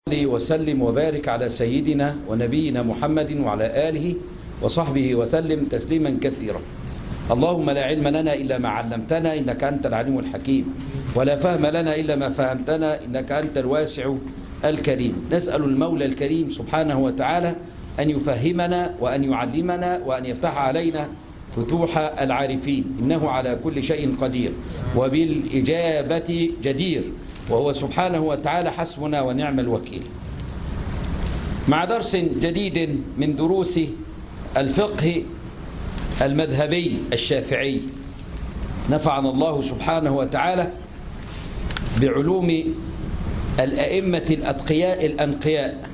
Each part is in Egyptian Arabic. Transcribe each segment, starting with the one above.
وسلم وبارك على سيدنا ونبينا محمد وعلى آله وصحبه وسلم تسليما كثيرا اللهم لا علم لنا إلا ما علمتنا إنك أنت العليم الحكيم ولا فهم لنا إلا ما فهمتنا إنك أنت الواسع الكريم نسأل المولى الكريم سبحانه وتعالى أن يفهمنا وأن يعلمنا وأن يفتح علينا فتوح العارفين إنه على كل شيء قدير وبالإجابة جدير وهو سبحانه وتعالى حسبنا ونعم الوكيل مع درس جديد من دروس الفقه المذهبي الشافعي نفعنا الله سبحانه وتعالى بعلوم الأئمة الأتقياء الأنقياء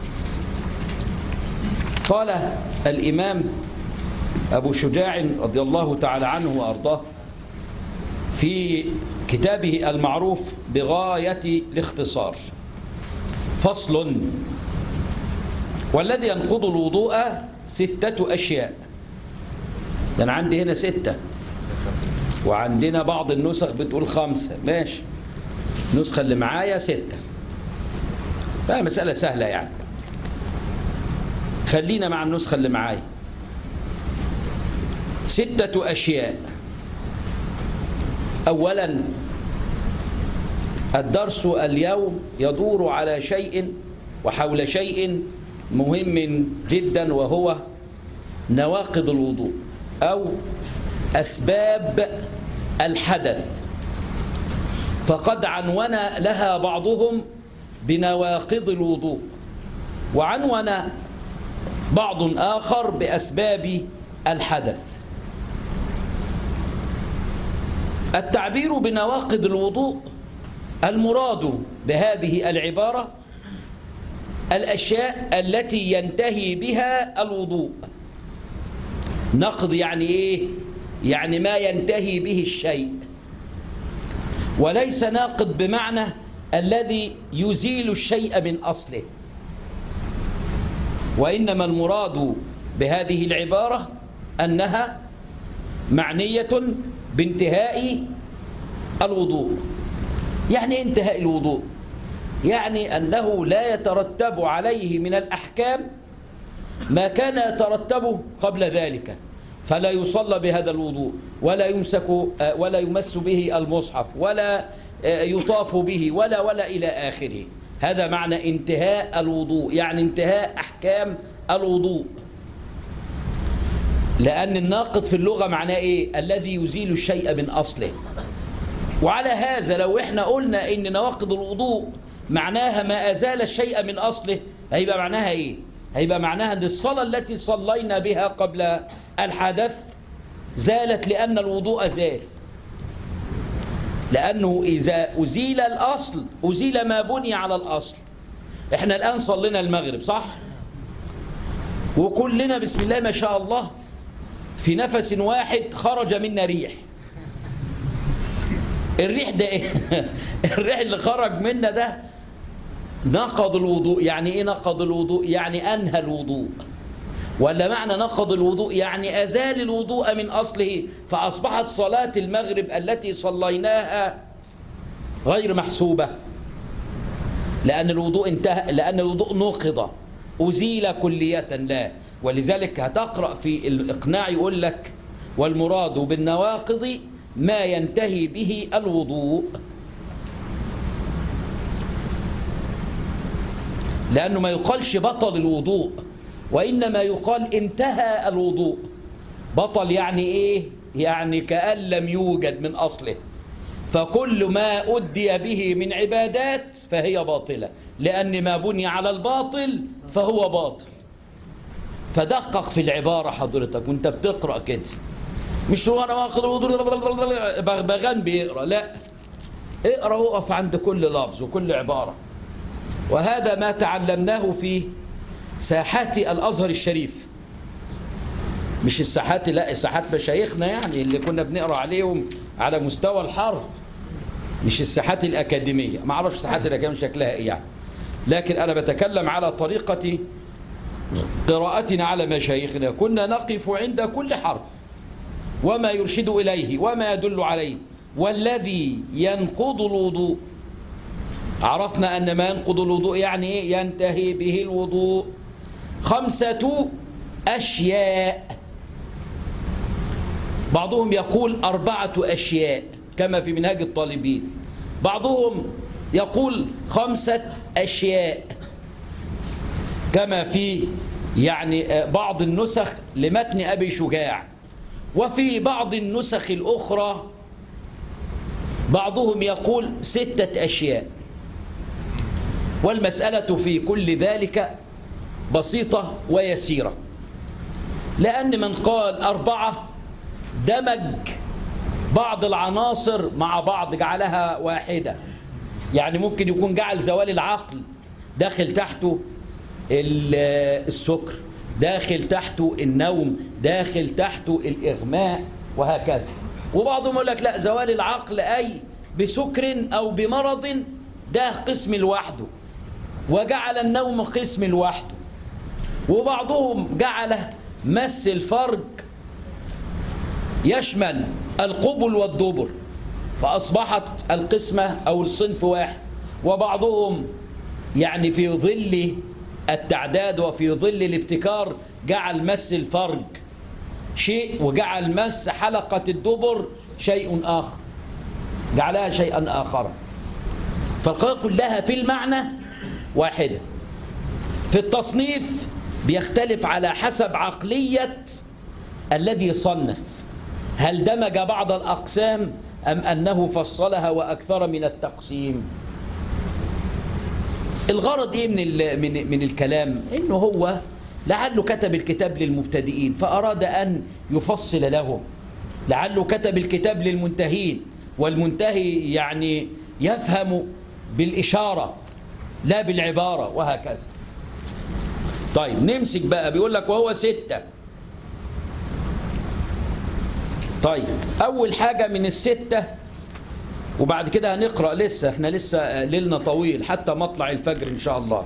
قال الإمام أبو شجاع رضي الله تعالى عنه وأرضاه في كتابه المعروف بغاية الاختصار فصل والذي ينقض الوضوء ستة أشياء أنا عندي هنا ستة وعندنا بعض النسخ بتقول خمسة ماشي النسخة اللي معايا ستة فمسألة سهلة يعني خلينا مع النسخة اللي معايا ستة أشياء أولا الدرس اليوم يدور على شيء وحول شيء مهم جدا وهو نواقض الوضوء أو أسباب الحدث فقد عنون لها بعضهم بنواقض الوضوء وعنون بعض آخر بأسباب الحدث التعبير بنواقض الوضوء المراد بهذه العبارة الأشياء التي ينتهي بها الوضوء نقض يعني إيه؟ يعني ما ينتهي به الشيء وليس ناقض بمعنى الذي يزيل الشيء من أصله وإنما المراد بهذه العبارة أنها معنية بانتهاء الوضوء يعني انتهاء الوضوء يعني أنه لا يترتب عليه من الأحكام ما كان يترتب قبل ذلك فلا يصلى بهذا الوضوء ولا يمسك ولا يمس به المصحف ولا يطاف به ولا ولا إلى آخره هذا معنى انتهاء الوضوء يعني انتهاء أحكام الوضوء لأن الناقض في اللغة معناه إيه الذي يزيل الشيء من أصله وعلى هذا لو إحنا قلنا إن نواقض الوضوء معناها ما أزال الشيء من أصله هيبقى معناها إيه هيبقى معناها أن الصلاة التي صلينا بها قبل الحدث زالت لأن الوضوء زال لأنه إذا أزيل الأصل أزيل ما بني على الأصل إحنا الآن صلينا المغرب صح وكلنا بسم الله ما شاء الله في نفس واحد خرج منا ريح الريح ده ايه الريح اللي خرج منا ده نقض الوضوء يعني ايه نقض الوضوء يعني انهى الوضوء ولا معنى نقض الوضوء يعني ازال الوضوء من اصله فاصبحت صلاه المغرب التي صليناها غير محسوبه لان الوضوء انتهى لان الوضوء نقض ازيل كليه لا ولذلك هتقرا في الاقناع يقول لك والمراد بالنواقض ما ينتهي به الوضوء لأنه ما يقالش بطل الوضوء وإنما يقال انتهى الوضوء بطل يعني إيه؟ يعني كأن لم يوجد من أصله فكل ما أدي به من عبادات فهي باطلة لأن ما بني على الباطل فهو باطل فدقق في العبارة حضرتك وانت بتقرأ كده مش هو انا واخد الوضوء بغبغان بيقرا لا اقرا وقف عند كل لفظ وكل عباره وهذا ما تعلمناه في ساحات الازهر الشريف مش الساحات لا ساحات مشايخنا يعني اللي كنا بنقرا عليهم على مستوى الحرف مش الساحات الاكاديميه ما اعرفش الساحات الاكاديميه شكلها ايه يعني لكن انا بتكلم على طريقه قراءتنا على مشايخنا كنا نقف عند كل حرف وما يرشد إليه وما يدل عليه والذي ينقض الوضوء عرفنا أن ما ينقض الوضوء يعني إيه ينتهي به الوضوء خمسة أشياء بعضهم يقول أربعة أشياء كما في منهاج الطالبين بعضهم يقول خمسة أشياء كما في يعني بعض النسخ لمتن أبي شجاع وفي بعض النسخ الأخرى بعضهم يقول ستة أشياء والمسألة في كل ذلك بسيطة ويسيرة لأن من قال أربعة دمج بعض العناصر مع بعض جعلها واحدة يعني ممكن يكون جعل زوال العقل داخل تحته السكر داخل تحته النوم داخل تحته الإغماء وهكذا وبعضهم يقول لك لا زوال العقل أي بسكر أو بمرض ده قسم لوحده وجعل النوم قسم لوحده وبعضهم جعل مس الفرج يشمل القبل والدبر فأصبحت القسمة أو الصنف واحد وبعضهم يعني في ظل التعداد وفي ظل الابتكار جعل مس الفرج شيء وجعل مس حلقة الدبر شيء آخر جعلها شيئا آخر فالقضايا كلها في المعنى واحدة في التصنيف بيختلف على حسب عقلية الذي صنف هل دمج بعض الأقسام أم أنه فصلها وأكثر من التقسيم الغرض إيه من, من, من الكلام إنه هو لعله كتب الكتاب للمبتدئين فأراد أن يفصل لهم لعله كتب الكتاب للمنتهين والمنتهي يعني يفهم بالإشارة لا بالعبارة وهكذا طيب نمسك بقى بيقول لك وهو ستة طيب أول حاجة من الستة وبعد كده هنقرأ لسه احنا لسه ليلنا طويل حتى مطلع الفجر إن شاء الله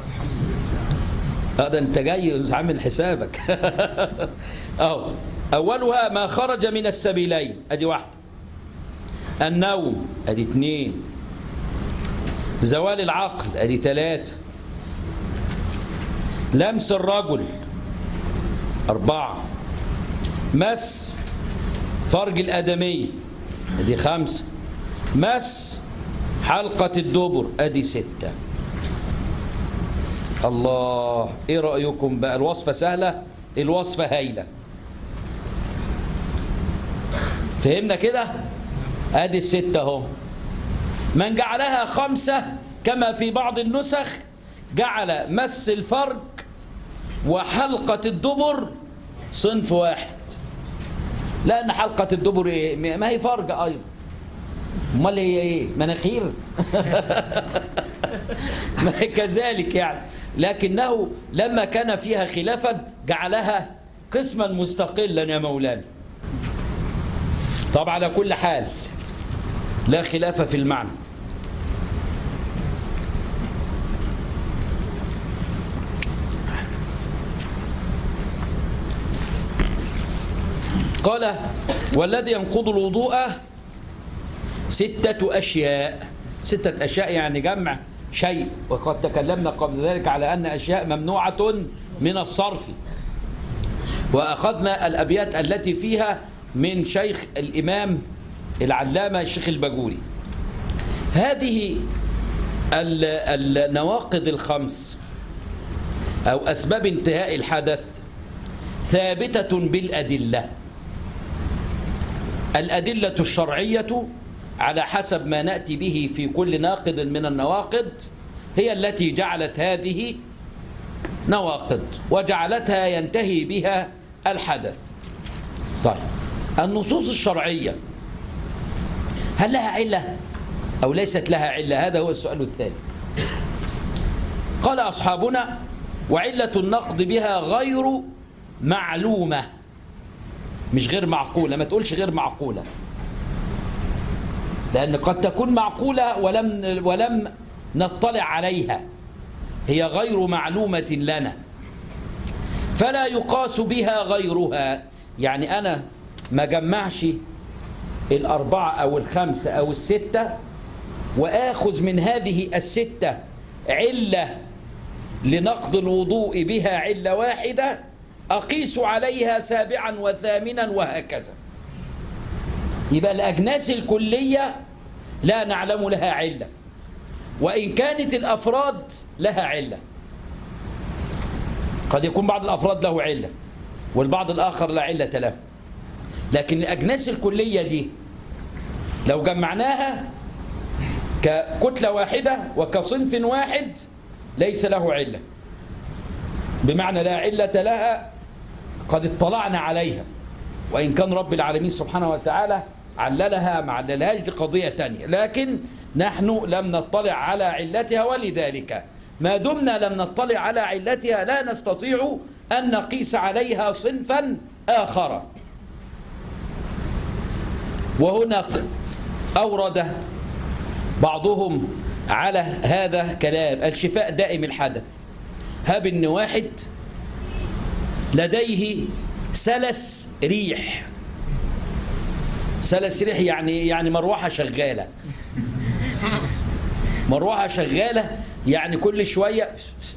هذا انت جاي عامل حسابك اهو اولها ما خرج من السبيلين ادي واحده النوم ادي اثنين زوال العقل ادي ثلاثه لمس الرجل اربعه مس فرج الادمي ادي خمسه مس حلقه الدبر ادي سته الله ايه رأيكم بقى الوصفة سهلة الوصفة هايلة فهمنا كده ادي الستة اهو من جعلها خمسة كما في بعض النسخ جعل مس الفرج وحلقة الدبر صنف واحد لأن حلقة الدبر إيه؟ ما هي فرج أيضا امال هي ايه مناخير ما هي كذلك يعني لكنه لما كان فيها خلافا جعلها قسما مستقلا يا مولانا طب على كل حال لا خلاف في المعنى قال والذي ينقض الوضوء ستة أشياء ستة أشياء يعني جمع شيء وقد تكلمنا قبل ذلك على أن أشياء ممنوعة من الصرف وأخذنا الأبيات التي فيها من شيخ الإمام العلامة الشيخ البجوري هذه النواقض الخمس أو أسباب انتهاء الحدث ثابتة بالأدلة الأدلة الشرعية على حسب ما نأتي به في كل ناقض من النواقض هي التي جعلت هذه نواقض وجعلتها ينتهي بها الحدث طيب النصوص الشرعية هل لها علة أو ليست لها علة هذا هو السؤال الثاني قال أصحابنا وعلة النقض بها غير معلومة مش غير معقولة ما تقولش غير معقولة لأن قد تكون معقولة ولم, ولم نطلع عليها هي غير معلومة لنا فلا يقاس بها غيرها يعني أنا ما جمعش الأربعة أو الخمسة أو الستة وآخذ من هذه الستة علة لنقض الوضوء بها علة واحدة أقيس عليها سابعا وثامنا وهكذا يبقى الأجناس الكلية لا نعلم لها علة وإن كانت الأفراد لها علة قد يكون بعض الأفراد له علة والبعض الآخر لا علة له لكن الأجناس الكلية دي لو جمعناها ككتلة واحدة وكصنف واحد ليس له علة بمعنى لا علة لها قد اطلعنا عليها وإن كان رب العالمين سبحانه وتعالى عللها ما عللهاش دي قضية تانية لكن نحن لم نطلع على علتها ولذلك ما دمنا لم نطلع على علتها لا نستطيع أن نقيس عليها صنفا آخر وهنا أورد بعضهم على هذا كلام الشفاء دائم الحدث هاب ان واحد لديه سلس ريح سلس ريح يعني يعني مروحه شغاله مروحه شغاله يعني كل شويه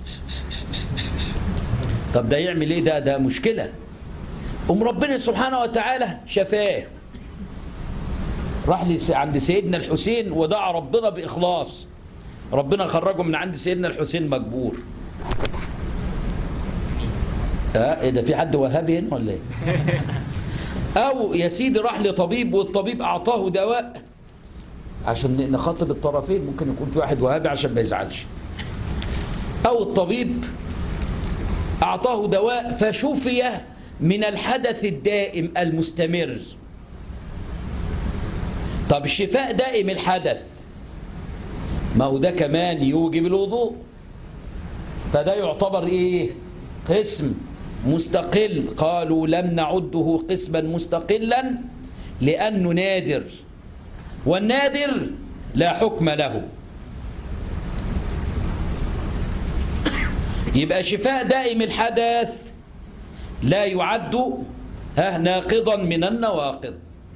طب ده يعمل ايه ده ده مشكله ام ربنا سبحانه وتعالى شفاه راح عند سيدنا الحسين ودعا ربنا بإخلاص ربنا خرجه من عند سيدنا الحسين مجبور اه ايه ده في حد وهابي هنا ولا ايه او يا سيدي راح لطبيب والطبيب اعطاه دواء عشان نخاطب الطرفين ممكن يكون في واحد وهابي عشان ما يزعلش او الطبيب اعطاه دواء فشفي من الحدث الدائم المستمر طب الشفاء دائم الحدث ما هو ده كمان يوجب الوضوء فده يعتبر ايه قسم مستقل قالوا لم نعده قسما مستقلا لأنه نادر والنادر لا حكم له يبقى شفاء دائم الحدث لا يعد ها ناقضا من النواقض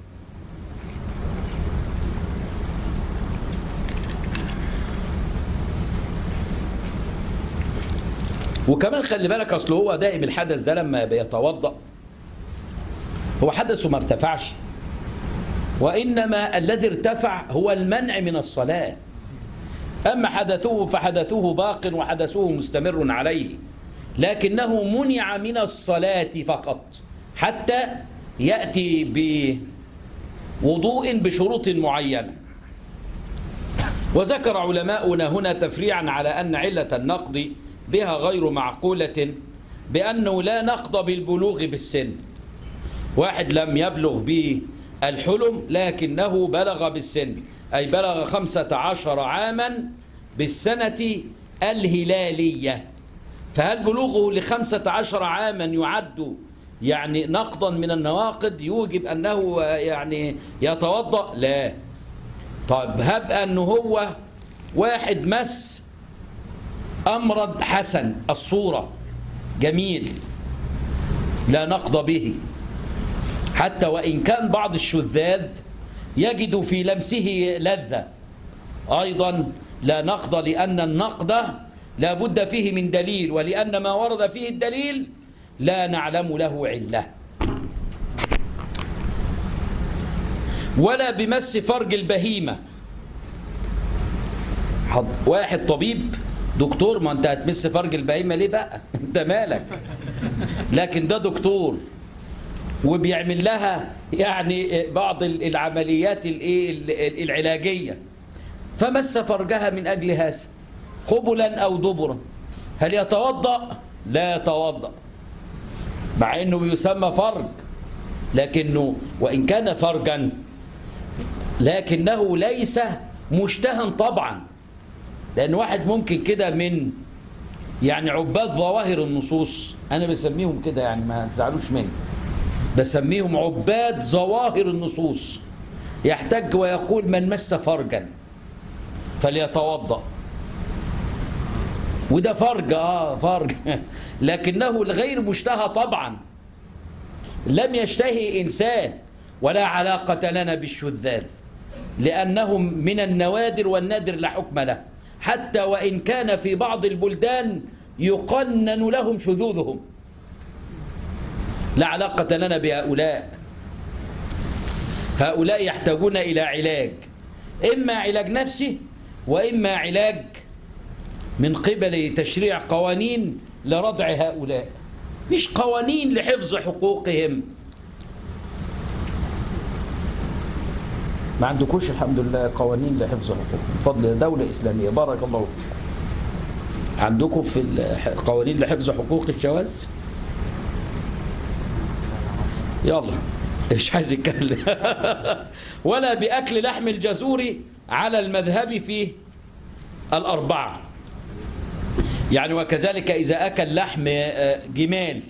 وكمان خلي بالك اصل هو دائم الحدث ده لما بيتوضا هو حدثه ما ارتفعش وانما الذي ارتفع هو المنع من الصلاه اما حدثه فحدثه باق وحدثه مستمر عليه لكنه منع من الصلاه فقط حتى ياتي بوضوء بشروط معينه وذكر علماؤنا هنا تفريعا على ان عله النقض بها غير معقولة بأنه لا نقض بالبلوغ بالسن واحد لم يبلغ به الحلم لكنه بلغ بالسن أي بلغ خمسة عشر عاما بالسنة الهلالية فهل بلوغه لخمسة عشر عاما يعد يعني نقضا من النواقض يوجب أنه يعني يتوضأ لا طيب هب أنه هو واحد مس أمرض حسن الصورة جميل لا نقض به حتى وإن كان بعض الشذاذ يجد في لمسه لذة أيضا لا نقض لأن النقض لا بد فيه من دليل ولأن ما ورد فيه الدليل لا نعلم له علة ولا بمس فرج البهيمة واحد طبيب دكتور ما انت هتمس فرج البهيمه ليه بقى انت مالك لكن ده دكتور وبيعمل لها يعني بعض العمليات الايه العلاجيه فمس فرجها من اجل هذا قبلا او دبرا هل يتوضا لا يتوضا مع انه يسمى فرج لكنه وان كان فرجا لكنه ليس مشتهى طبعا لأن واحد ممكن كده من يعني عباد ظواهر النصوص أنا بسميهم كده يعني ما تزعلوش مني بسميهم عباد ظواهر النصوص يحتج ويقول من مس فرجا فليتوضأ وده فرج اه فرج لكنه الغير مشتهى طبعا لم يشتهي إنسان ولا علاقة لنا بالشذاذ لأنهم من النوادر والنادر لا حكم له حتى وإن كان في بعض البلدان يقنن لهم شذوذهم لا علاقة لنا بهؤلاء هؤلاء يحتاجون إلى علاج إما علاج نفسي وإما علاج من قبل تشريع قوانين لردع هؤلاء مش قوانين لحفظ حقوقهم ما عندكوش الحمد لله قوانين لحفظ حقوقهم بفضل دولة إسلامية بارك الله فيكم عندكم في قوانين لحفظ حقوق الشواذ يلا مش عايز يتكلم ولا بأكل لحم الجزور على المذهب في الأربعة يعني وكذلك إذا أكل لحم جمال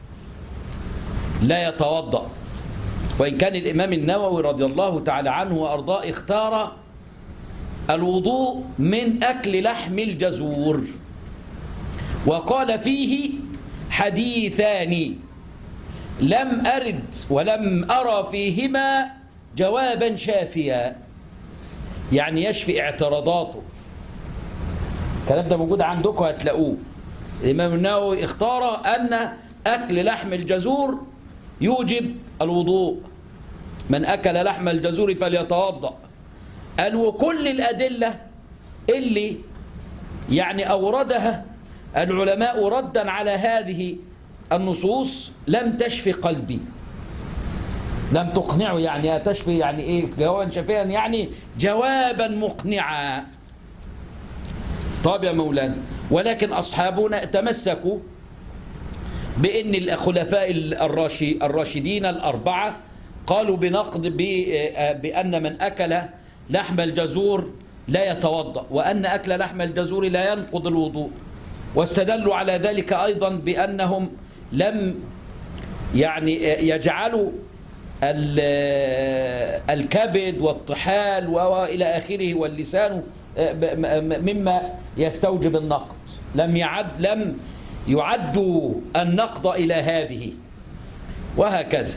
لا يتوضأ وإن كان الإمام النووي رضي الله تعالى عنه وأرضاه اختار الوضوء من أكل لحم الجزور وقال فيه حديثان لم أرد ولم أرى فيهما جوابا شافيا يعني يشفي اعتراضاته الكلام ده موجود عندكم هتلاقوه الإمام النووي اختار أن أكل لحم الجزور يوجب الوضوء من أكل لحم الجزور فليتوضأ قال وكل الأدلة اللي يعني أوردها العلماء ردا على هذه النصوص لم تشفي قلبي لم تقنعه يعني تشفي يعني ايه جوابا شفيا يعني جوابا مقنعا طاب يا مولانا ولكن أصحابنا تمسكوا بأن الخلفاء الراشدين الأربعة قالوا بنقد بأن من أكل لحم الجزور لا يتوضأ وأن أكل لحم الجزور لا ينقض الوضوء واستدلوا على ذلك أيضا بأنهم لم يعني يجعلوا الكبد والطحال وإلى آخره واللسان مما يستوجب النقد لم يعد لم يعدوا النقد إلى هذه وهكذا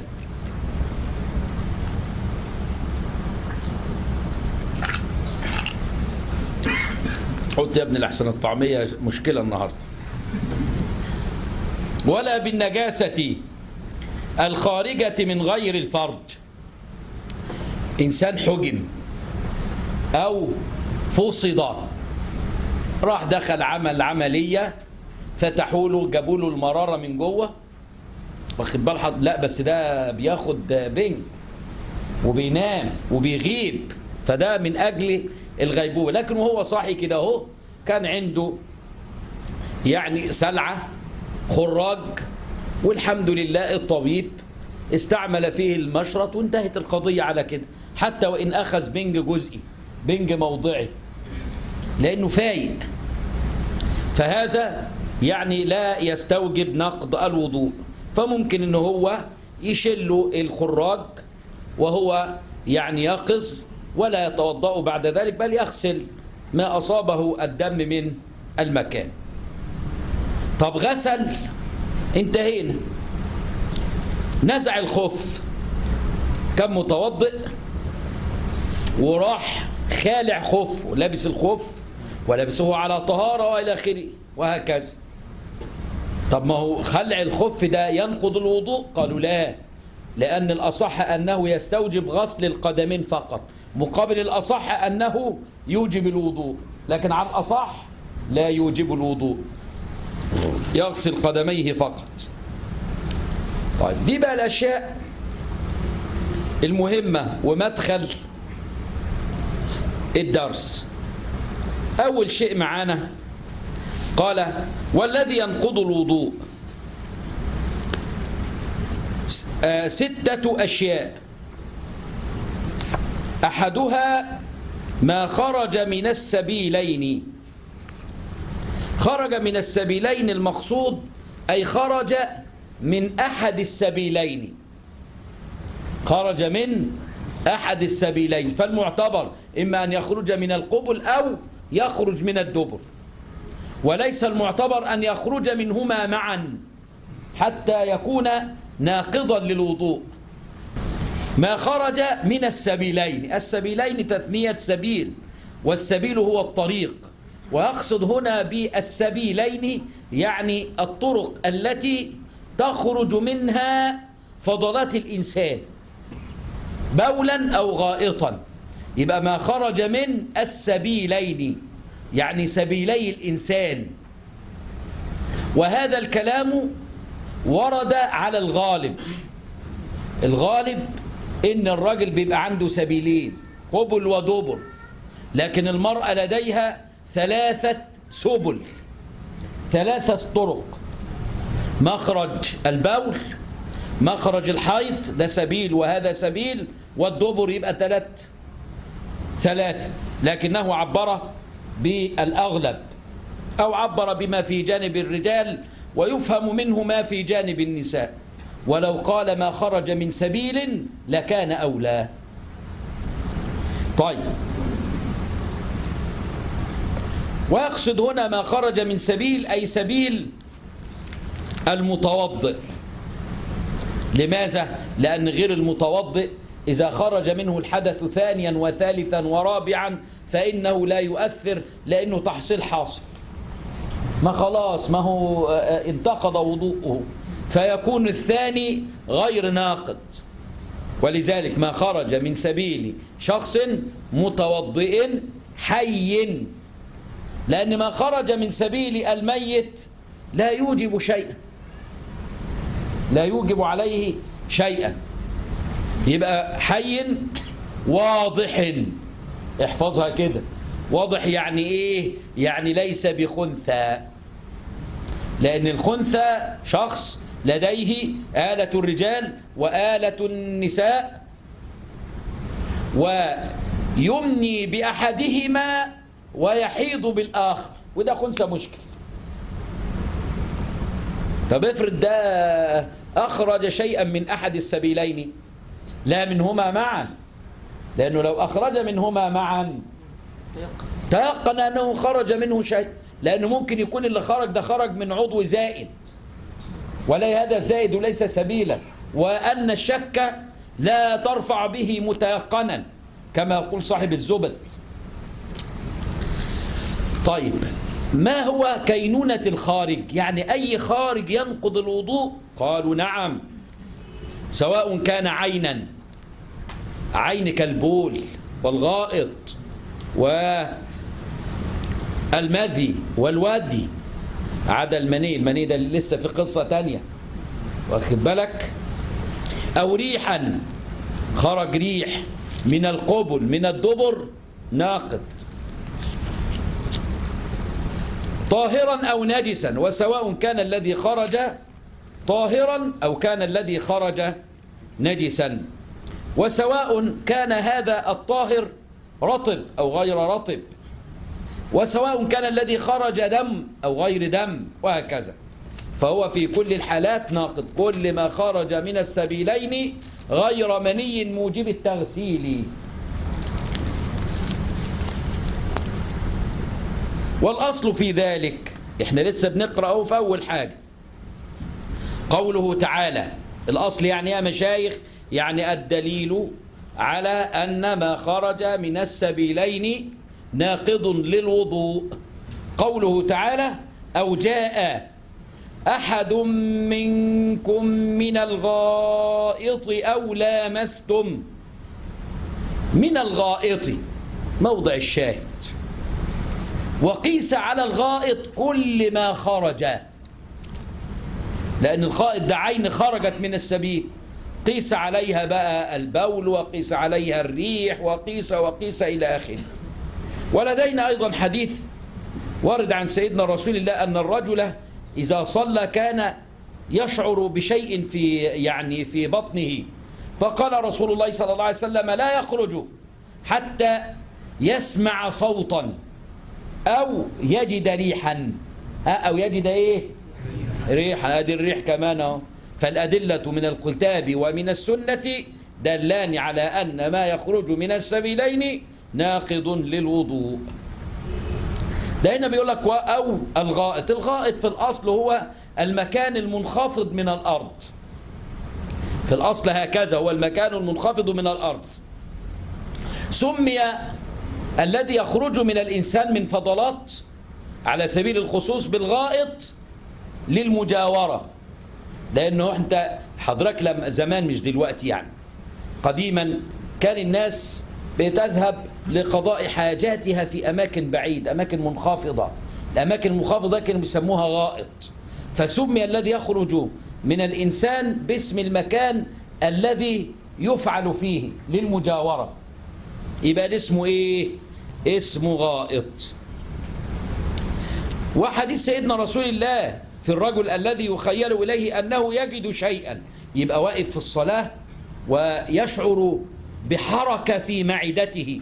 حط يا ابن الأحسن الطعمية مشكلة النهاردة ولا بالنجاسة الخارجة من غير الفرج إنسان حجم أو فصد راح دخل عمل عملية فتحوا له جابوا له المرارة من جوه واخد بال حض... لا بس ده بياخد بنج وبينام وبيغيب فده من أجل الغيبوبة لكن وهو صاحي كده اهو كان عنده يعني سلعة خراج والحمد لله الطبيب استعمل فيه المشرط وانتهت القضية على كده حتى وإن أخذ بنج جزئي بنج موضعي لأنه فايق فهذا يعني لا يستوجب نقض الوضوء فممكن أنه هو يشل الخراج وهو يعني يقظ ولا يتوضأ بعد ذلك بل يغسل ما أصابه الدم من المكان طب غسل انتهينا نزع الخف كان متوضئ وراح خالع خف ولابس الخف ولابسه على طهارة وإلى آخره وهكذا طب ما هو خلع الخف ده ينقض الوضوء قالوا لا لأن الأصح أنه يستوجب غسل القدمين فقط مقابل الأصح أنه يوجب الوضوء لكن على الأصح لا يوجب الوضوء يغسل قدميه فقط طيب دي بقى الأشياء المهمة ومدخل الدرس أول شيء معانا قال والذي ينقض الوضوء ستة أشياء أحدها ما خرج من السبيلين خرج من السبيلين المقصود أي خرج من أحد السبيلين خرج من أحد السبيلين فالمعتبر إما أن يخرج من القبل أو يخرج من الدبر وليس المعتبر أن يخرج منهما معا حتى يكون ناقضا للوضوء ما خرج من السبيلين السبيلين تثنية سبيل والسبيل هو الطريق ويقصد هنا بالسبيلين يعني الطرق التي تخرج منها فضلات الإنسان بولا أو غائطا يبقى ما خرج من السبيلين يعني سبيلي الإنسان وهذا الكلام ورد على الغالب الغالب إن الرجل بيبقى عنده سبيلين قبل ودبر لكن المرأة لديها ثلاثة سبل ثلاثة طرق مخرج البول مخرج الحيض ده سبيل وهذا سبيل والدبر يبقى ثلاث ثلاثة لكنه عبر بالأغلب أو عبر بما في جانب الرجال ويفهم منه ما في جانب النساء ولو قال ما خرج من سبيل لكان أولى طيب ويقصد هنا ما خرج من سبيل أي سبيل المتوضئ لماذا؟ لأن غير المتوضئ إذا خرج منه الحدث ثانيا وثالثا ورابعا فإنه لا يؤثر لأنه تحصيل حاصل ما خلاص ما هو انتقض وضوءه فيكون الثاني غير ناقض ولذلك ما خرج من سبيل شخص متوضئ حي لأن ما خرج من سبيل الميت لا يوجب شيئا لا يوجب عليه شيئا يبقى حي واضح احفظها كده واضح يعني ايه يعني ليس بخنثى لأن الخنثى شخص لديه آلة الرجال وآلة النساء ويمني بأحدهما ويحيض بالآخر وده خنثى مشكل طب افرض ده أخرج شيئا من أحد السبيلين لا منهما معا لأنه لو أخرج منهما معا تيقن أنه خرج منه شيء لأنه ممكن يكون اللي خرج ده خرج من عضو زائد ولا هذا زائد وليس سبيلا وأن الشك لا ترفع به متيقنا كما يقول صاحب الزبد طيب ما هو كينونة الخارج يعني أي خارج ينقض الوضوء قالوا نعم سواء كان عينا عين كالبول والغائط والمذي والودي عدا المني المني ده لسه في قصة تانية واخد بالك أو ريحا خرج ريح من القبل من الدبر ناقض طاهرا أو نجسا وسواء كان الذي خرج طاهرا أو كان الذي خرج نجسا وسواء كان هذا الطاهر رطب أو غير رطب وسواء كان الذي خرج دم أو غير دم وهكذا فهو في كل الحالات ناقض كل ما خرج من السبيلين غير مني موجب التغسيل والأصل في ذلك احنا لسه بنقرأه في أول حاجة قوله تعالى الأصل يعني يا مشايخ يعني الدليل على أن ما خرج من السبيلين ناقض للوضوء قوله تعالى أو جاء أحد منكم من الغائط أو لامستم من الغائط موضع الشاهد وقيس على الغائط كل ما خرج لأن الغائط ده عين خرجت من السبيل قيس عليها بقى البول وقيس عليها الريح وقيس وقيس إلى آخره ولدينا أيضا حديث ورد عن سيدنا رسول الله أن الرجل إذا صلى كان يشعر بشيء في يعني في بطنه فقال رسول الله صلى الله عليه وسلم لا يخرج حتى يسمع صوتا أو يجد ريحا أو يجد إيه ريحا هذه الريح كمان أهو فالأدلة من الكتاب ومن السنة دلان على أن ما يخرج من السبيلين ناقض للوضوء ده هنا بيقول لك أو الغائط الغائط في الأصل هو المكان المنخفض من الأرض في الأصل هكذا هو المكان المنخفض من الأرض سمي الذي يخرج من الإنسان من فضلات على سبيل الخصوص بالغائط للمجاورة لأنه أنت حضرتك لما زمان مش دلوقتي يعني قديما كان الناس بتذهب لقضاء حاجاتها في أماكن بعيد أماكن منخفضة الأماكن المنخفضة كانوا بيسموها غائط فسمي الذي يخرج من الإنسان باسم المكان الذي يفعل فيه للمجاورة يبقى ده اسمه إيه؟ اسمه غائط وحديث سيدنا رسول الله في الرجل الذي يخيل إليه أنه يجد شيئا يبقى واقف في الصلاة ويشعر بحركة في معدته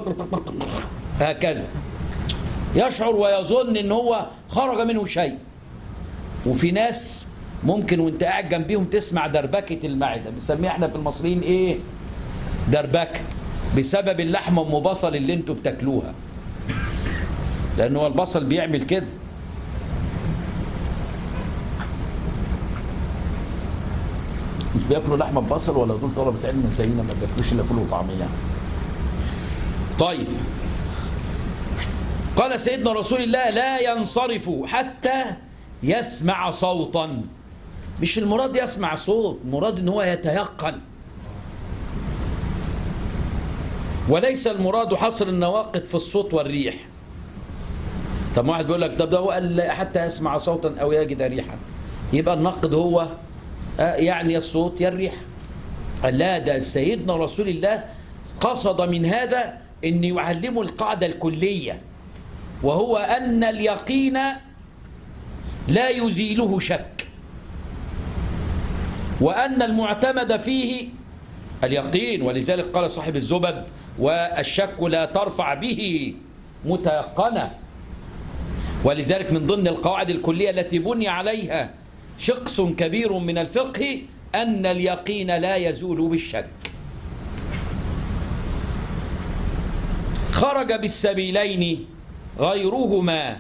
هكذا يشعر ويظن ان هو خرج منه شيء وفي ناس ممكن وانت قاعد جنبيهم تسمع دربكة المعدة بنسميها احنا في المصريين ايه دربكة بسبب اللحمة ام بصل اللي انتوا بتاكلوها لان هو البصل بيعمل كده مش بياكلوا لحمه ببصل ولا دول طلبه علم زينا ما بياكلوش الا فول وطعميه طيب قال سيدنا رسول الله لا ينصرف حتى يسمع صوتا مش المراد يسمع صوت المراد ان هو يتيقن وليس المراد حصر النواقد في الصوت والريح طب واحد بيقول لك ده ده هو قال حتى يسمع صوتا او يجد ريحا يبقى النقد هو يعني الصوت يا الريح لا ده سيدنا رسول الله قصد من هذا ان يعلمه القاعده الكليه وهو ان اليقين لا يزيله شك وان المعتمد فيه اليقين ولذلك قال صاحب الزبد والشك لا ترفع به متيقنه ولذلك من ضمن القواعد الكليه التي بني عليها شقص كبير من الفقه أن اليقين لا يزول بالشك خرج بالسبيلين غيرهما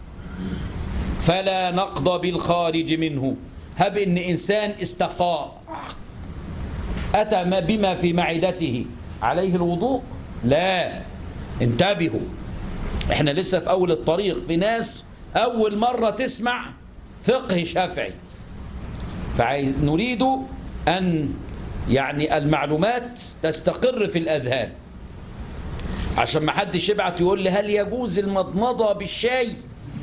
فلا نقض بالخارج منه هب إن إنسان استقاء أتى ما بما في معدته عليه الوضوء لا انتبهوا احنا لسه في أول الطريق في ناس أول مرة تسمع فقه شافعي فنريد أن يعني المعلومات تستقر في الأذهان عشان ما حدش يبعت يقول لي هل يجوز المضمضة بالشاي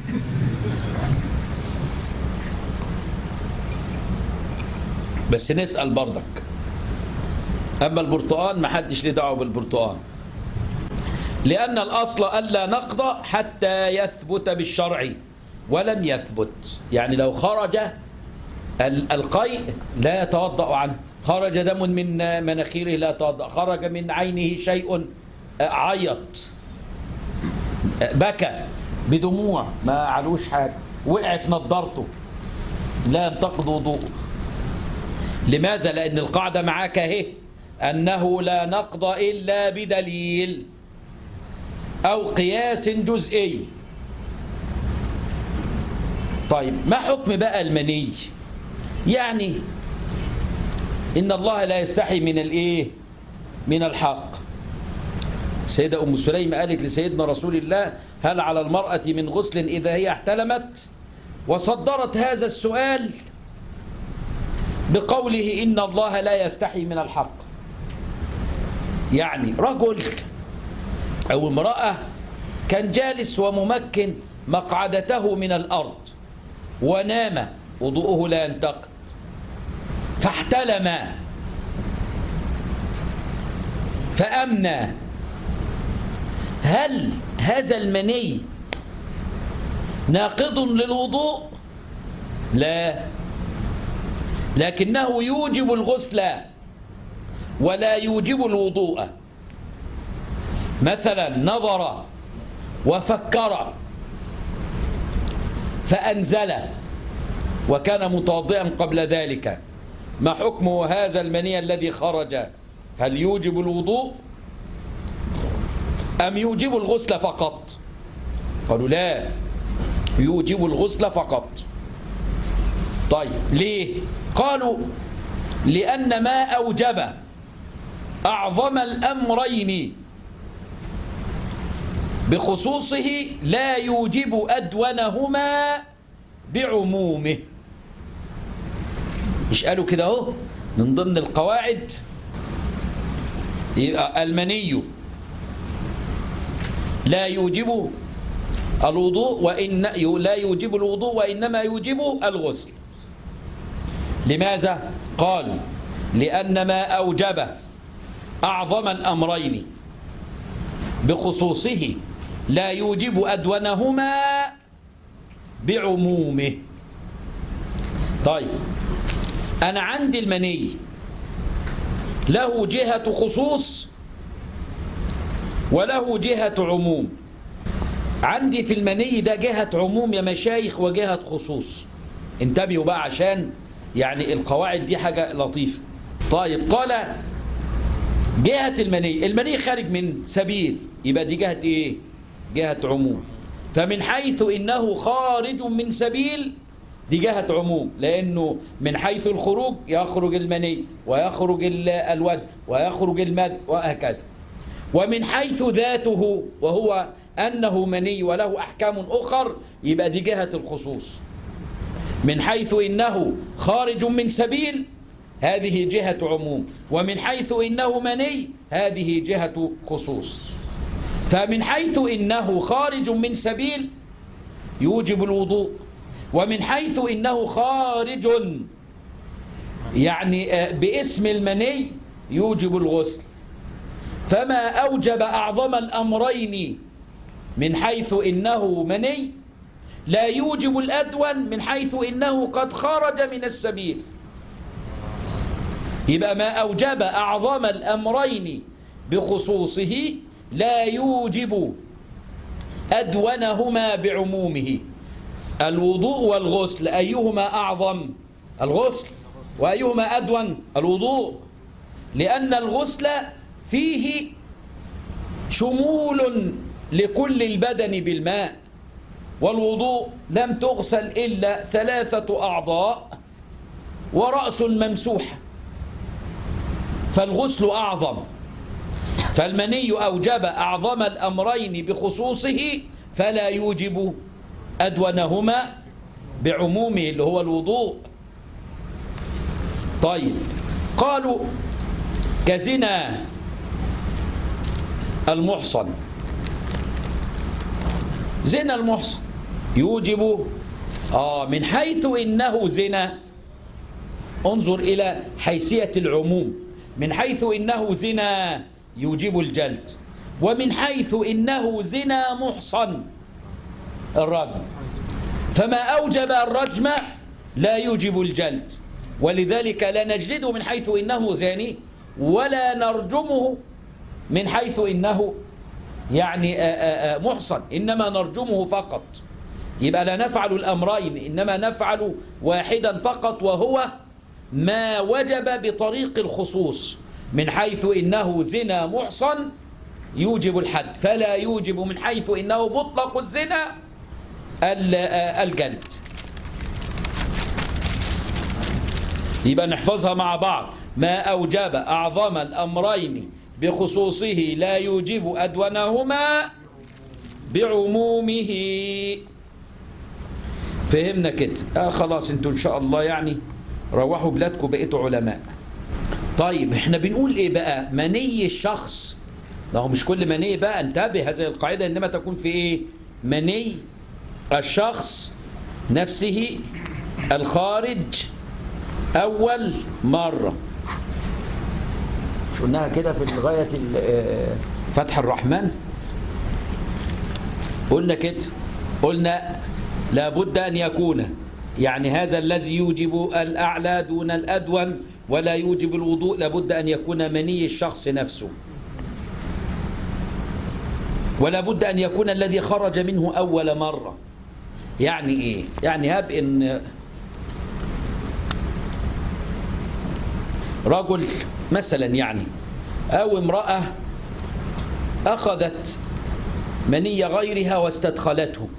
بس نسأل برضك أما البرتقال ما حدش ليه دعوه بالبرتقال لأن الأصل ألا نقضى حتى يثبت بالشرع ولم يثبت يعني لو خرج القيء لا يتوضأ عنه خرج دم من مناخيره لا يتوضأ خرج من عينه شيء عيط بكى بدموع ما علوش حاجة وقعت نضارته لا ينتقض وضوءه لماذا لأن القاعدة معاك اهي أنه لا نقض إلا بدليل أو قياس جزئي طيب ما حكم بقى المني يعني إن الله لا يستحي من الإيه من الحق سيدة أم سليم قالت لسيدنا رسول الله هل على المرأة من غسل إذا هي احتلمت وصدرت هذا السؤال بقوله إن الله لا يستحي من الحق يعني رجل أو امرأة كان جالس وممكن مقعدته من الأرض ونام وضوءه لا ينتقد فاحتلم فأمنى هل هذا المني ناقض للوضوء لا لكنه يوجب الغسل ولا يوجب الوضوء مثلا نظر وفكر فأنزل وكان متوضئا قبل ذلك ما حكم هذا المني الذي خرج هل يوجب الوضوء أم يوجب الغسل فقط قالوا لا يوجب الغسل فقط طيب ليه قالوا لأن ما أوجب أعظم الأمرين بخصوصه لا يوجب أدونهما بعمومه مش قالوا كده اهو من ضمن القواعد يبقى المني لا يوجب الوضوء وإن لا يوجب الوضوء وإنما يوجب الغسل لماذا؟ قالوا لأن ما أوجب أعظم الأمرين بخصوصه لا يوجب أدونهما بعمومه طيب أنا عندي المني له جهة خصوص وله جهة عموم عندي في المني ده جهة عموم يا مشايخ وجهة خصوص انتبهوا بقى عشان يعني القواعد دي حاجة لطيفة طيب قال جهة المني المني خارج من سبيل يبقى دي جهة ايه جهة عموم فمن حيث إنه خارج من سبيل دي جهة عموم لأنه من حيث الخروج يخرج المني ويخرج الود ويخرج المذ وهكذا ومن حيث ذاته وهو أنه مني وله أحكام أخر يبقى دي جهة الخصوص من حيث إنه خارج من سبيل هذه جهة عموم ومن حيث إنه مني هذه جهة خصوص فمن حيث إنه خارج من سبيل يوجب الوضوء ومن حيث إنه خارج يعني باسم المني يوجب الغسل فما أوجب أعظم الأمرين من حيث إنه مني لا يوجب الأدون من حيث إنه قد خرج من السبيل يبقى ما أوجب أعظم الأمرين بخصوصه لا يوجب أدونهما بعمومه الوضوء والغسل أيهما أعظم الغسل وأيهما أدون الوضوء لأن الغسل فيه شمول لكل البدن بالماء والوضوء لم تغسل إلا ثلاثة أعضاء ورأس ممسوح فالغسل أعظم فالمني أوجب أعظم الأمرين بخصوصه فلا يوجب أدونهما بعمومه اللي هو الوضوء طيب قالوا كزنا المحصن زنا المحصن يوجب آه من حيث إنه زنا انظر إلى حيثية العموم من حيث إنه زنا يوجب الجلد ومن حيث إنه زنا محصن الرجم فما أوجب الرجم لا يوجب الجلد ولذلك لا نجلده من حيث إنه زاني ولا نرجمه من حيث إنه يعني آآ آآ محصن إنما نرجمه فقط يبقى لا نفعل الأمرين إنما نفعل واحدا فقط وهو ما وجب بطريق الخصوص من حيث إنه زنا محصن يوجب الحد فلا يوجب من حيث إنه مطلق الزنا الجلد يبقى نحفظها مع بعض ما أوجب أعظم الأمرين بخصوصه لا يوجب أدونهما بعمومه فهمنا كده آه خلاص انتوا إن شاء الله يعني روحوا بلادكم بقيتوا علماء طيب احنا بنقول ايه بقى مني الشخص ما هو مش كل مني بقى انتبه هذه القاعدة انما تكون في ايه مني الشخص نفسه الخارج أول مرة مش قلناها كده في غاية فتح الرحمن قلنا كده قلنا لابد أن يكون يعني هذا الذي يوجب الأعلى دون الأدون ولا يوجب الوضوء لابد أن يكون مني الشخص نفسه ولا بد أن يكون الذي خرج منه أول مرة يعني إيه يعني هب إن رجل مثلا يعني أو امرأة أخذت مني غيرها واستدخلته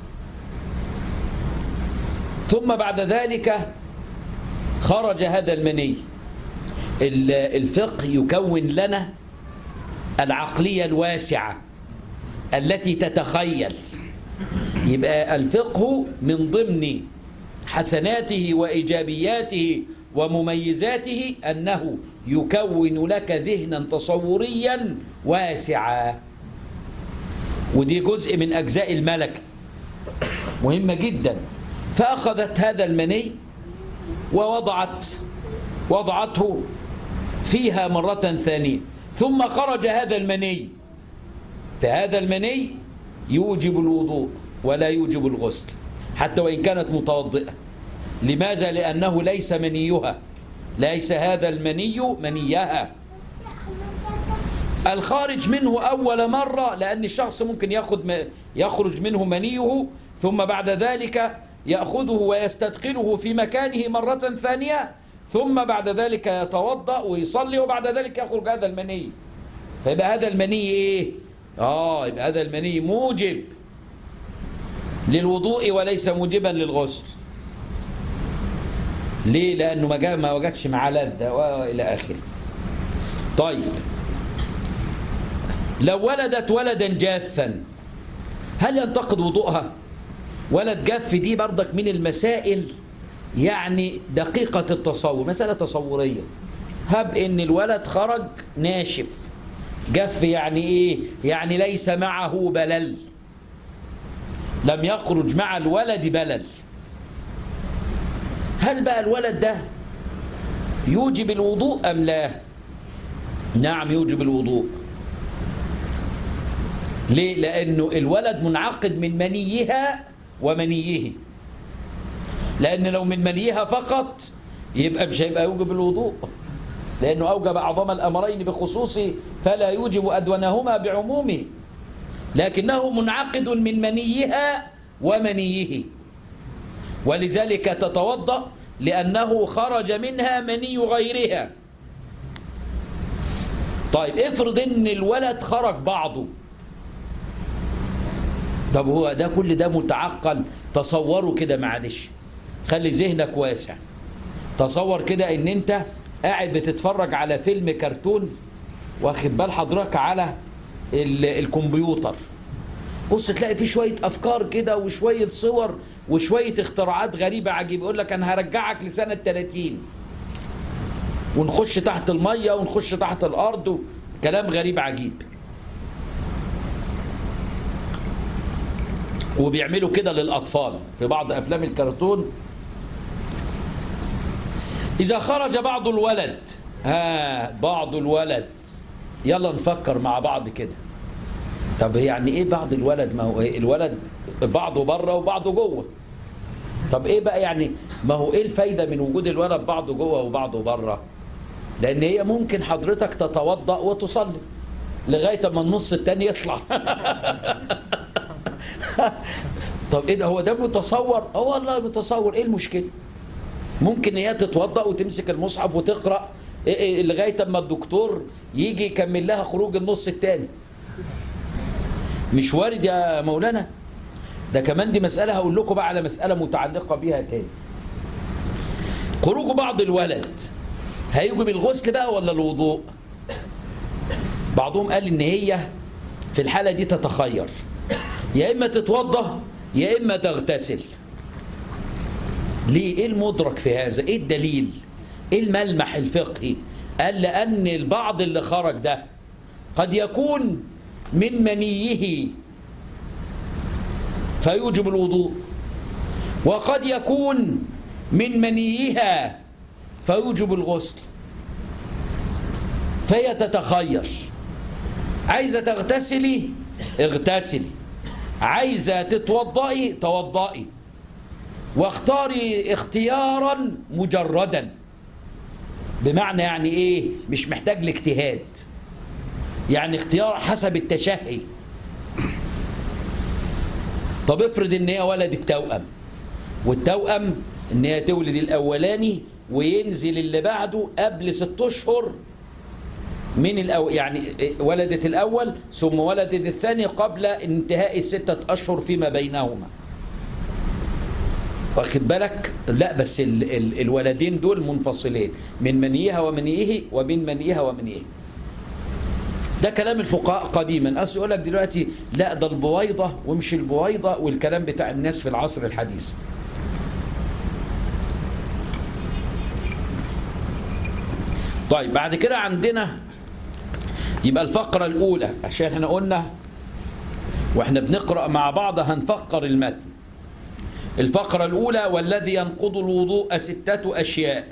ثم بعد ذلك خرج هذا المني ال- الفقه يكون لنا العقلية الواسعة التي تتخيل يبقى الفقه من ضمن حسناته وإيجابياته ومميزاته أنه يكون لك ذهنا تصوريا واسعا ودي جزء من أجزاء الملك مهمة جدا فأخذت هذا المني ووضعت وضعته فيها مرة ثانية ثم خرج هذا المني فهذا المني يوجب الوضوء ولا يوجب الغسل حتى وإن كانت متوضئة لماذا؟ لأنه ليس منيها ليس هذا المني منيها الخارج منه أول مرة لأن الشخص ممكن يأخذ م- يخرج منه منيه ثم بعد ذلك يأخذه ويستدخله في مكانه مرة ثانية ثم بعد ذلك يتوضأ ويصلي وبعد ذلك يخرج هذا المني فيبقى هذا المني إيه؟ آه يبقى هذا المني موجب للوضوء وليس موجبا للغسل ليه؟ لأنه ما جا- ما وجدش معاه لذة وإلى آخره طيب لو ولدت ولدا جافا هل ينتقد وضوءها ولد جاف دي برضك من المسائل يعني دقيقة التصور مسألة تصورية هب ان الولد خرج ناشف جف يعني ايه يعني ليس معه بلل لم يخرج مع الولد بلل هل بقى الولد ده يوجب الوضوء ام لا نعم يوجب الوضوء ليه؟ لأنه الولد منعقد من منيها ومنيه لأن لو من منيها فقط يبقى مش هيبقى يوجب الوضوء لأنه أوجب أعظم الأمرين بخصوصه فلا يوجب أدونهما بعمومه لكنه منعقد من منيها ومنيه ولذلك تتوضأ لأنه خرج منها مني غيرها طيب افرض ان الولد خرج بعضه طب هو ده كل ده متعقل تصوروا كده معلش خلي ذهنك واسع تصور كده ان انت قاعد بتتفرج على فيلم كرتون واخد بال حضرتك على ال- الكمبيوتر بص تلاقي فيه شوية أفكار كده وشوية صور وشوية اختراعات غريبة عجيبة يقول لك أنا هرجعك لسنة 30 ونخش تحت المية ونخش تحت الأرض كلام غريب عجيب وبيعملوا كده للأطفال في بعض أفلام الكرتون إذا خرج بعض الولد ها بعض الولد يلا نفكر مع بعض كده طب يعني ايه بعض الولد ما هو إيه الولد بعضه بره وبعضه جوه طب ايه بقى يعني ما هو ايه الفايده من وجود الولد بعضه جوه وبعضه بره لان هي ممكن حضرتك تتوضا وتصلي لغايه ما النص التاني يطلع طب ايه ده هو ده متصور اه والله متصور ايه المشكله ممكن هي تتوضا وتمسك المصحف وتقرا إيه إيه لغايه اما الدكتور يجي يكمل لها خروج النص التاني مش وارد يا مولانا ده كمان دي مسألة هقول لكم بقى على مسألة متعلقة بيها تاني خروج بعض الولد هيوجب الغسل بقى ولا الوضوء بعضهم قال ان هي في الحالة دي تتخير يا اما تتوضا يا اما تغتسل ليه ايه المدرك في هذا ايه الدليل ايه الملمح الفقهي قال لان البعض اللي خرج ده قد يكون من منيه فيوجب الوضوء وقد يكون من منيها فيوجب الغسل فهي تتخير عايزة تغتسلي اغتسلي عايزة تتوضئي توضئي واختاري اختيارا مجردا بمعنى يعني ايه مش محتاج لاجتهاد يعني اختيار حسب التشهي طب افرض ان هي ولدت توأم والتوأم ان هي تولد الاولاني وينزل اللي بعده قبل ست اشهر من الأو... يعني ولدت الاول ثم ولدت الثاني قبل انتهاء الستة اشهر فيما بينهما واخد بالك لا بس ال ال الولدين دول منفصلين من منيها ومنيه ومن منيها ومنيه ده كلام الفقهاء قديما اصل يقول لك دلوقتي لا ده البويضه ومش البويضه والكلام بتاع الناس في العصر الحديث طيب بعد كده عندنا يبقى الفقرة الأولى عشان احنا قلنا واحنا بنقرأ مع بعض هنفقر المتن الفقرة الأولى والذي ينقض الوضوء ستة أشياء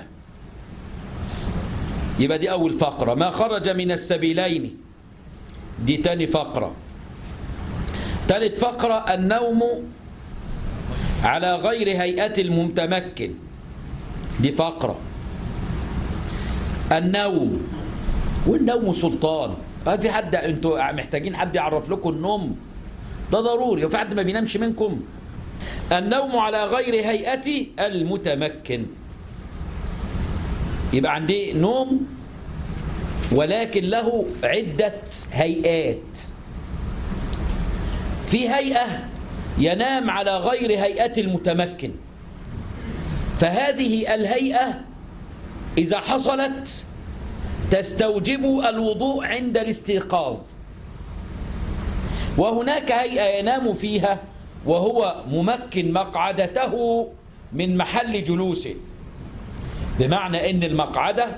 يبقى دي أول فقرة ما خرج من السبيلين دي تاني فقرة تالت فقرة النوم على غير هيئة المتمكن دي فقرة النوم والنوم سلطان ما في حد انتوا محتاجين حد يعرف لكم النوم ده ضروري وفي حد ما بينامش منكم النوم على غير هيئة المتمكن يبقى عندي نوم ولكن له عدة هيئات في هيئة ينام على غير هيئة المتمكن فهذه الهيئة إذا حصلت تستوجب الوضوء عند الاستيقاظ وهناك هيئة ينام فيها وهو ممكن مقعدته من محل جلوسه بمعنى ان المقعدة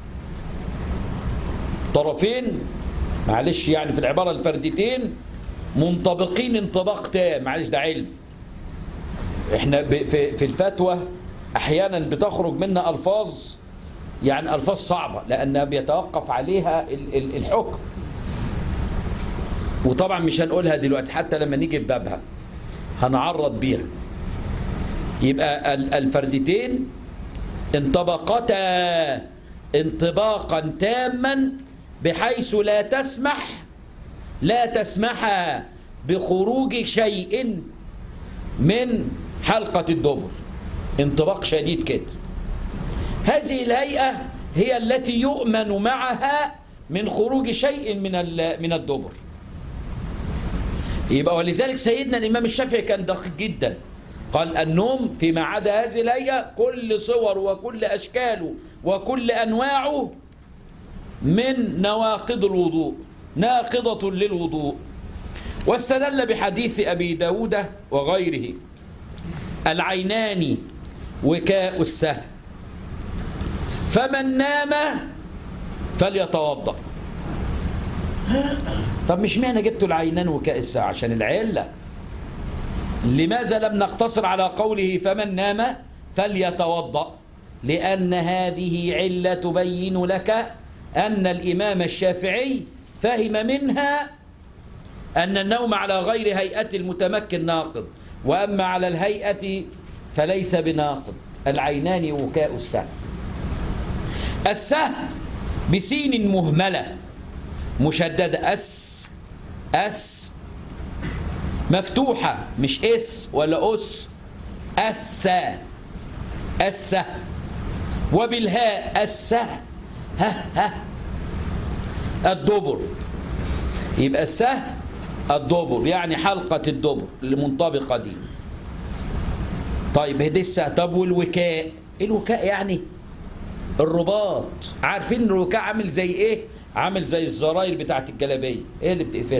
طرفين معلش يعني في العبارة الفردتين منطبقين انطباق تام معلش ده علم احنا في الفتوى احيانا بتخرج منا الفاظ يعني الفاظ صعبة لانها بيتوقف عليها الحكم وطبعا مش هنقولها دلوقتي حتى لما نيجي ببابها هنعرض بيها يبقى الفردتين انطبقتا انطباقا تاما بحيث لا تسمح لا تسمح بخروج شيء من حلقة الدبر انطباق شديد كده هذه الهيئة هي التي يؤمن معها من خروج شيء من من الدبر يبقى ولذلك سيدنا الإمام الشافعي كان دقيق جدا قال النوم فيما عدا هذه الهيئة كل صور وكل أشكاله وكل أنواعه من نواقض الوضوء ناقضة للوضوء واستدل بحديث أبي داود وغيره العينان وكاء السهل فمن نام فليتوضأ طب مش معنى جبتوا العينان وكاء الساعة عشان العلة لماذا لم نقتصر على قوله فمن نام فليتوضأ لأن هذه علة تبين لك أن الإمام الشافعي فهم منها أن النوم على غير هيئة المتمكن ناقض وأما على الهيئة فليس بناقض العينان وكاء السهم السهم بسين مهملة مشددة أس أس مفتوحة مش اس ولا أس أس أس وبالهاء أس ها ها الدبر يبقى السه الدبر يعني حلقة الدبر اللي منطبقة دي طيب هدي السه طب والوكاء الوكاء يعني الرباط عارفين الوكاء عامل زي ايه عامل زي الزراير بتاعت الجلابيه ايه اللي بتقفلها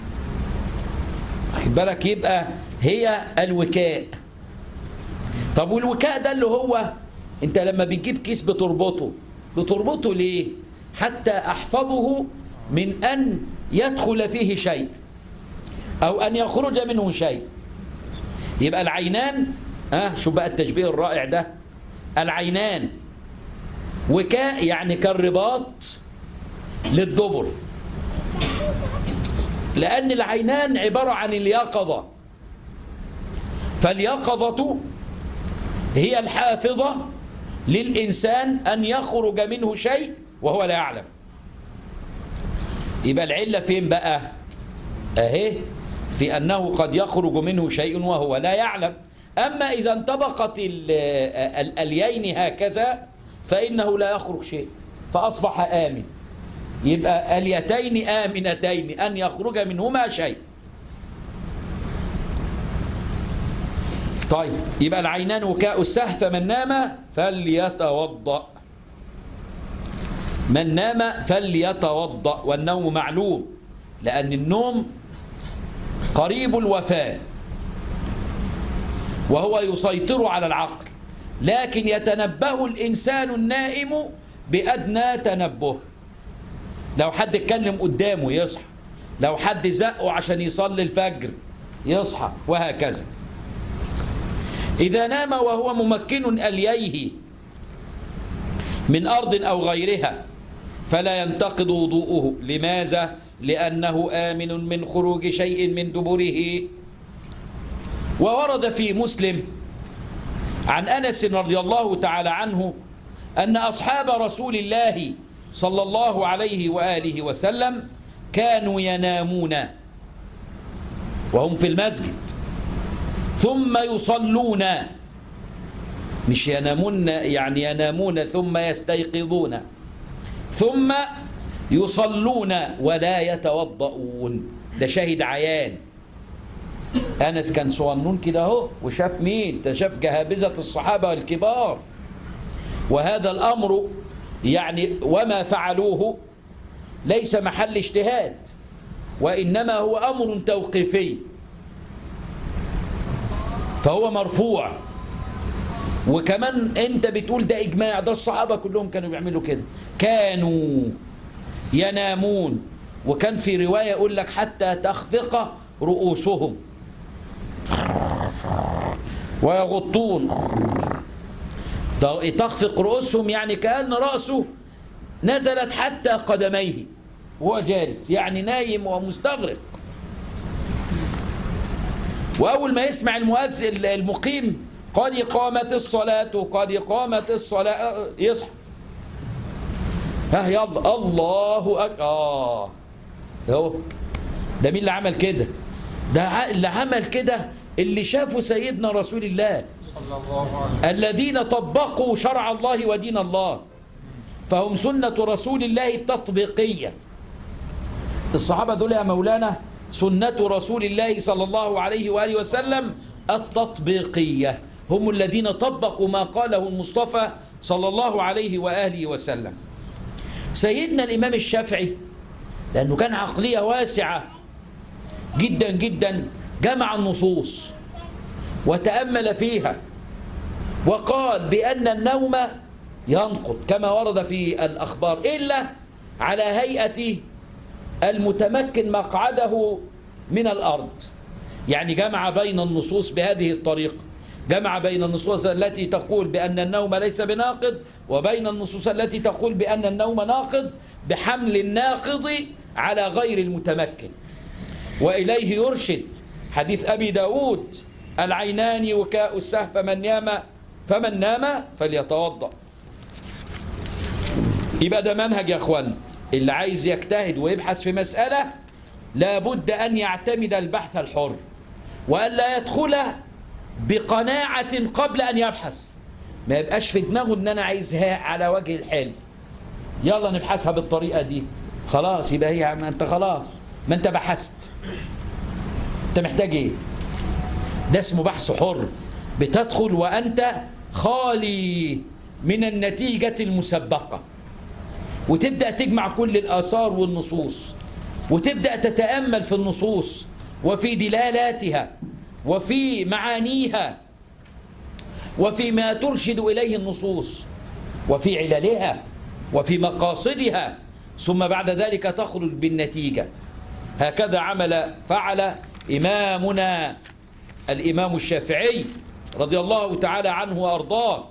واخد بالك يبقى هي الوكاء طب والوكاء ده اللي هو انت لما بتجيب كيس بتربطه بتربطه ليه حتى احفظه من ان يدخل فيه شيء او ان يخرج منه شيء يبقى العينان ها شو بقى التشبيه الرائع ده العينان وكاء يعني كالرباط للدبر لأن العينان عبارة عن اليقظة فاليقظة هي الحافظة للإنسان أن يخرج منه شيء وهو لا يعلم يبقى العلة فين بقى أهي في أنه قد يخرج منه شيء وهو لا يعلم أما إذا انطبقت الأليين هكذا فإنه لا يخرج شيء فأصبح آمن يبقى اليتين آمنتين أن يخرج منهما شيء طيب يبقى العينان وكاء السهل فمن نام فليتوضأ من نام فليتوضأ والنوم معلوم لأن النوم قريب الوفاة وهو يسيطر على العقل لكن يتنبه الإنسان النائم بأدنى تنبه لو حد اتكلم قدامه يصحى لو حد زقه عشان يصلي الفجر يصحى وهكذا إذا نام وهو ممكن ألييه من أرض أو غيرها فلا ينتقض وضوءه لماذا؟ لأنه آمن من خروج شيء من دبره وورد في مسلم عن أنس رضي الله تعالى عنه أن أصحاب رسول الله صلى الله عليه وآله وسلم كانوا ينامون وهم في المسجد ثم يصلون مش ينامون يعني ينامون ثم يستيقظون ثم يصلون ولا يتوضؤون ده شاهد عيان أنس كان صغنون كده اهو وشاف مين ده شاف جهابذة الصحابة الكبار وهذا الأمر يعني وما فعلوه ليس محل اجتهاد وإنما هو أمر توقيفي فهو مرفوع وكمان انت بتقول ده اجماع ده الصحابة كلهم كانوا بيعملوا كده كانوا ينامون وكان في رواية يقول لك حتى تخفق رؤوسهم ويغطون تخفق رؤوسهم يعني كأن رأسه نزلت حتى قدميه وهو جالس يعني نايم ومستغرق وأول ما يسمع المؤذن المقيم قد قامت الصلاة قد قامت الصلاة يصحى ها يلا الله أك... آه اهو ده مين اللي عمل كده ده ع- اللي عمل كده اللي شافوا سيدنا رسول الله صلى الله عليه الذين طبقوا شرع الله ودين الله فهم سنة رسول الله التطبيقية الصحابة دول يا مولانا سنة رسول الله صلى الله عليه وآله وسلم التطبيقية هم الذين طبقوا ما قاله المصطفى صلى الله عليه وآله وسلم سيدنا الإمام الشافعي لأنه كان عقلية واسعة جدا جدا جمع النصوص وتأمل فيها وقال بأن النوم ينقض كما ورد في الأخبار إلا على هيئة المتمكن مقعده من الأرض يعني جمع بين النصوص بهذه الطريقة جمع بين النصوص التي تقول بأن النوم ليس بناقض وبين النصوص التي تقول بأن النوم ناقض بحمل الناقض على غير المتمكن وإليه يرشد حديث أبي داود العينان وكاء السهف فمن نام فمن نام فليتوضأ يبقى ده منهج يا اخوان اللي عايز يجتهد ويبحث في مسألة لابد أن يعتمد البحث الحر وأن لا يدخل بقناعة قبل أن يبحث ما يبقاش في دماغه أن أنا عايزها على وجه الحال يلا نبحثها بالطريقة دي خلاص يبقى هي ما أنت خلاص ما أنت بحثت أنت محتاج إيه ده اسمه بحث حر بتدخل وأنت خالي من النتيجة المسبقة وتبدأ تجمع كل الآثار والنصوص وتبدأ تتأمل في النصوص وفي دلالاتها وفي معانيها وفي ما ترشد إليه النصوص وفي عللها وفي مقاصدها ثم بعد ذلك تخرج بالنتيجة هكذا عمل فعل إمامنا الإمام الشافعي رضي الله تعالى عنه وأرضاه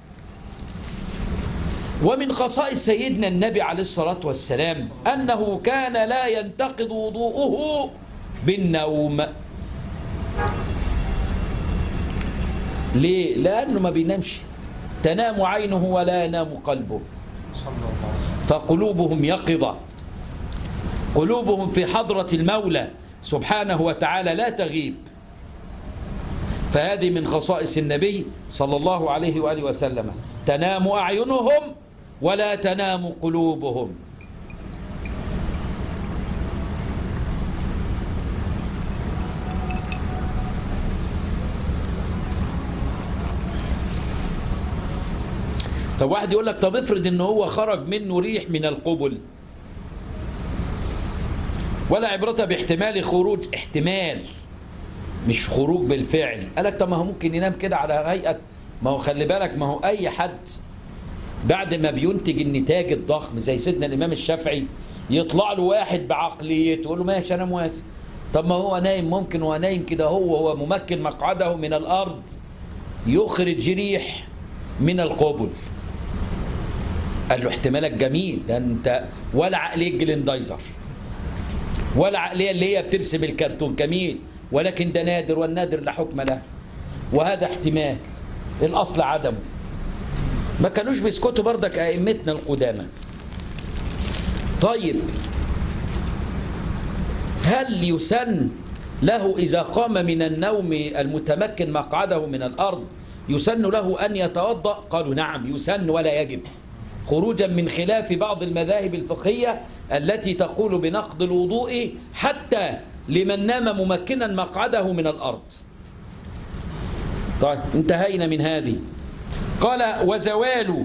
ومن خصائص سيدنا النبي عليه الصلاة والسلام أنه كان لا ينتقض وضوءه بالنوم ليه؟ لأنه ما بينامش تنام عينه ولا ينام قلبه صلى الله عليه وسلم فقلوبهم يقظة قلوبهم في حضرة المولى سبحانه وتعالى لا تغيب فهذه من خصائص النبي صلى الله عليه وآله وسلم تنام أعينهم ولا تنام قلوبهم طب واحد يقول لك طب افرض ان هو خرج منه ريح من القبل ولا عبرة باحتمال خروج احتمال مش خروج بالفعل قال لك طب ما هو ممكن ينام كده على هيئة ما هو خلي بالك ما هو أي حد بعد ما بينتج النتاج الضخم زي سيدنا الإمام الشافعي يطلع له واحد بعقليته يقول له ماشي أنا موافق طب ما هو نايم ممكن هو نايم كده هو هو ممكن مقعده من الأرض يخرج ريح من القبل قال له احتمالك جميل ده انت ولا عقليه جليندايزر ولا عقليه اللي هي بترسم الكرتون جميل ولكن ده نادر والنادر لا حكم له وهذا احتمال الاصل عدمه ما كانوش بيسكتوا بردك ائمتنا القدامى طيب هل يسن له إذا قام من النوم المتمكن مقعده من الأرض يسن له أن يتوضأ قالوا نعم يسن ولا يجب خروجا من خلاف بعض المذاهب الفقهية التي تقول بنقض الوضوء حتى لمن نام ممكنا مقعده من الأرض طيب انتهينا من هذه قال وزوال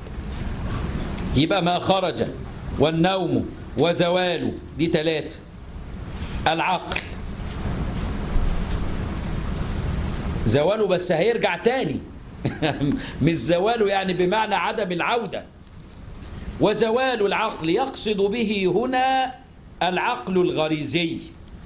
يبقى ما خرج والنوم وزوال دي ثلاثة العقل زواله بس هيرجع تاني مش زواله يعني بمعنى عدم العودة وزوال العقل يقصد به هنا العقل الغريزي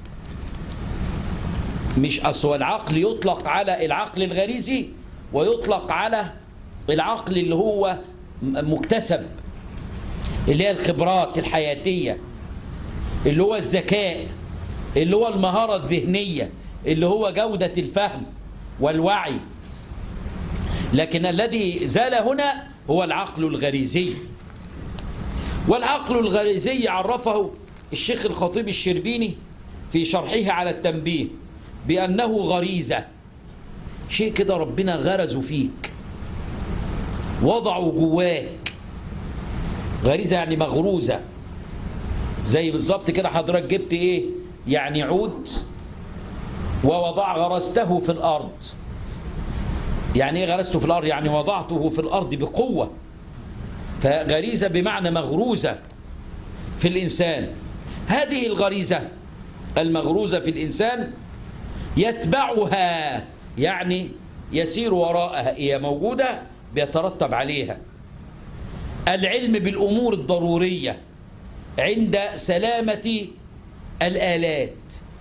مش أصل العقل يطلق على العقل الغريزي ويطلق على العقل اللي هو مكتسب اللي هي الخبرات الحياتية اللي هو الذكاء اللي هو المهارة الذهنية اللي هو جودة الفهم والوعي لكن الذي زال هنا هو العقل الغريزي والعقل الغريزي عرفه الشيخ الخطيب الشربيني في شرحه على التنبيه بأنه غريزة شيء كده ربنا غرزه فيك وضعه جواك غريزة يعني مغروزة زي بالظبط كده حضرتك جبت ايه يعني عود ووضع غرسته في الأرض يعني ايه غرسته في الأرض يعني وضعته في الأرض بقوة فغريزة بمعنى مغروزة في الإنسان هذه الغريزة المغروزة في الإنسان يتبعها يعني يسير وراءها هي موجودة بيترتب عليها العلم بالأمور الضرورية عند سلامة الآلات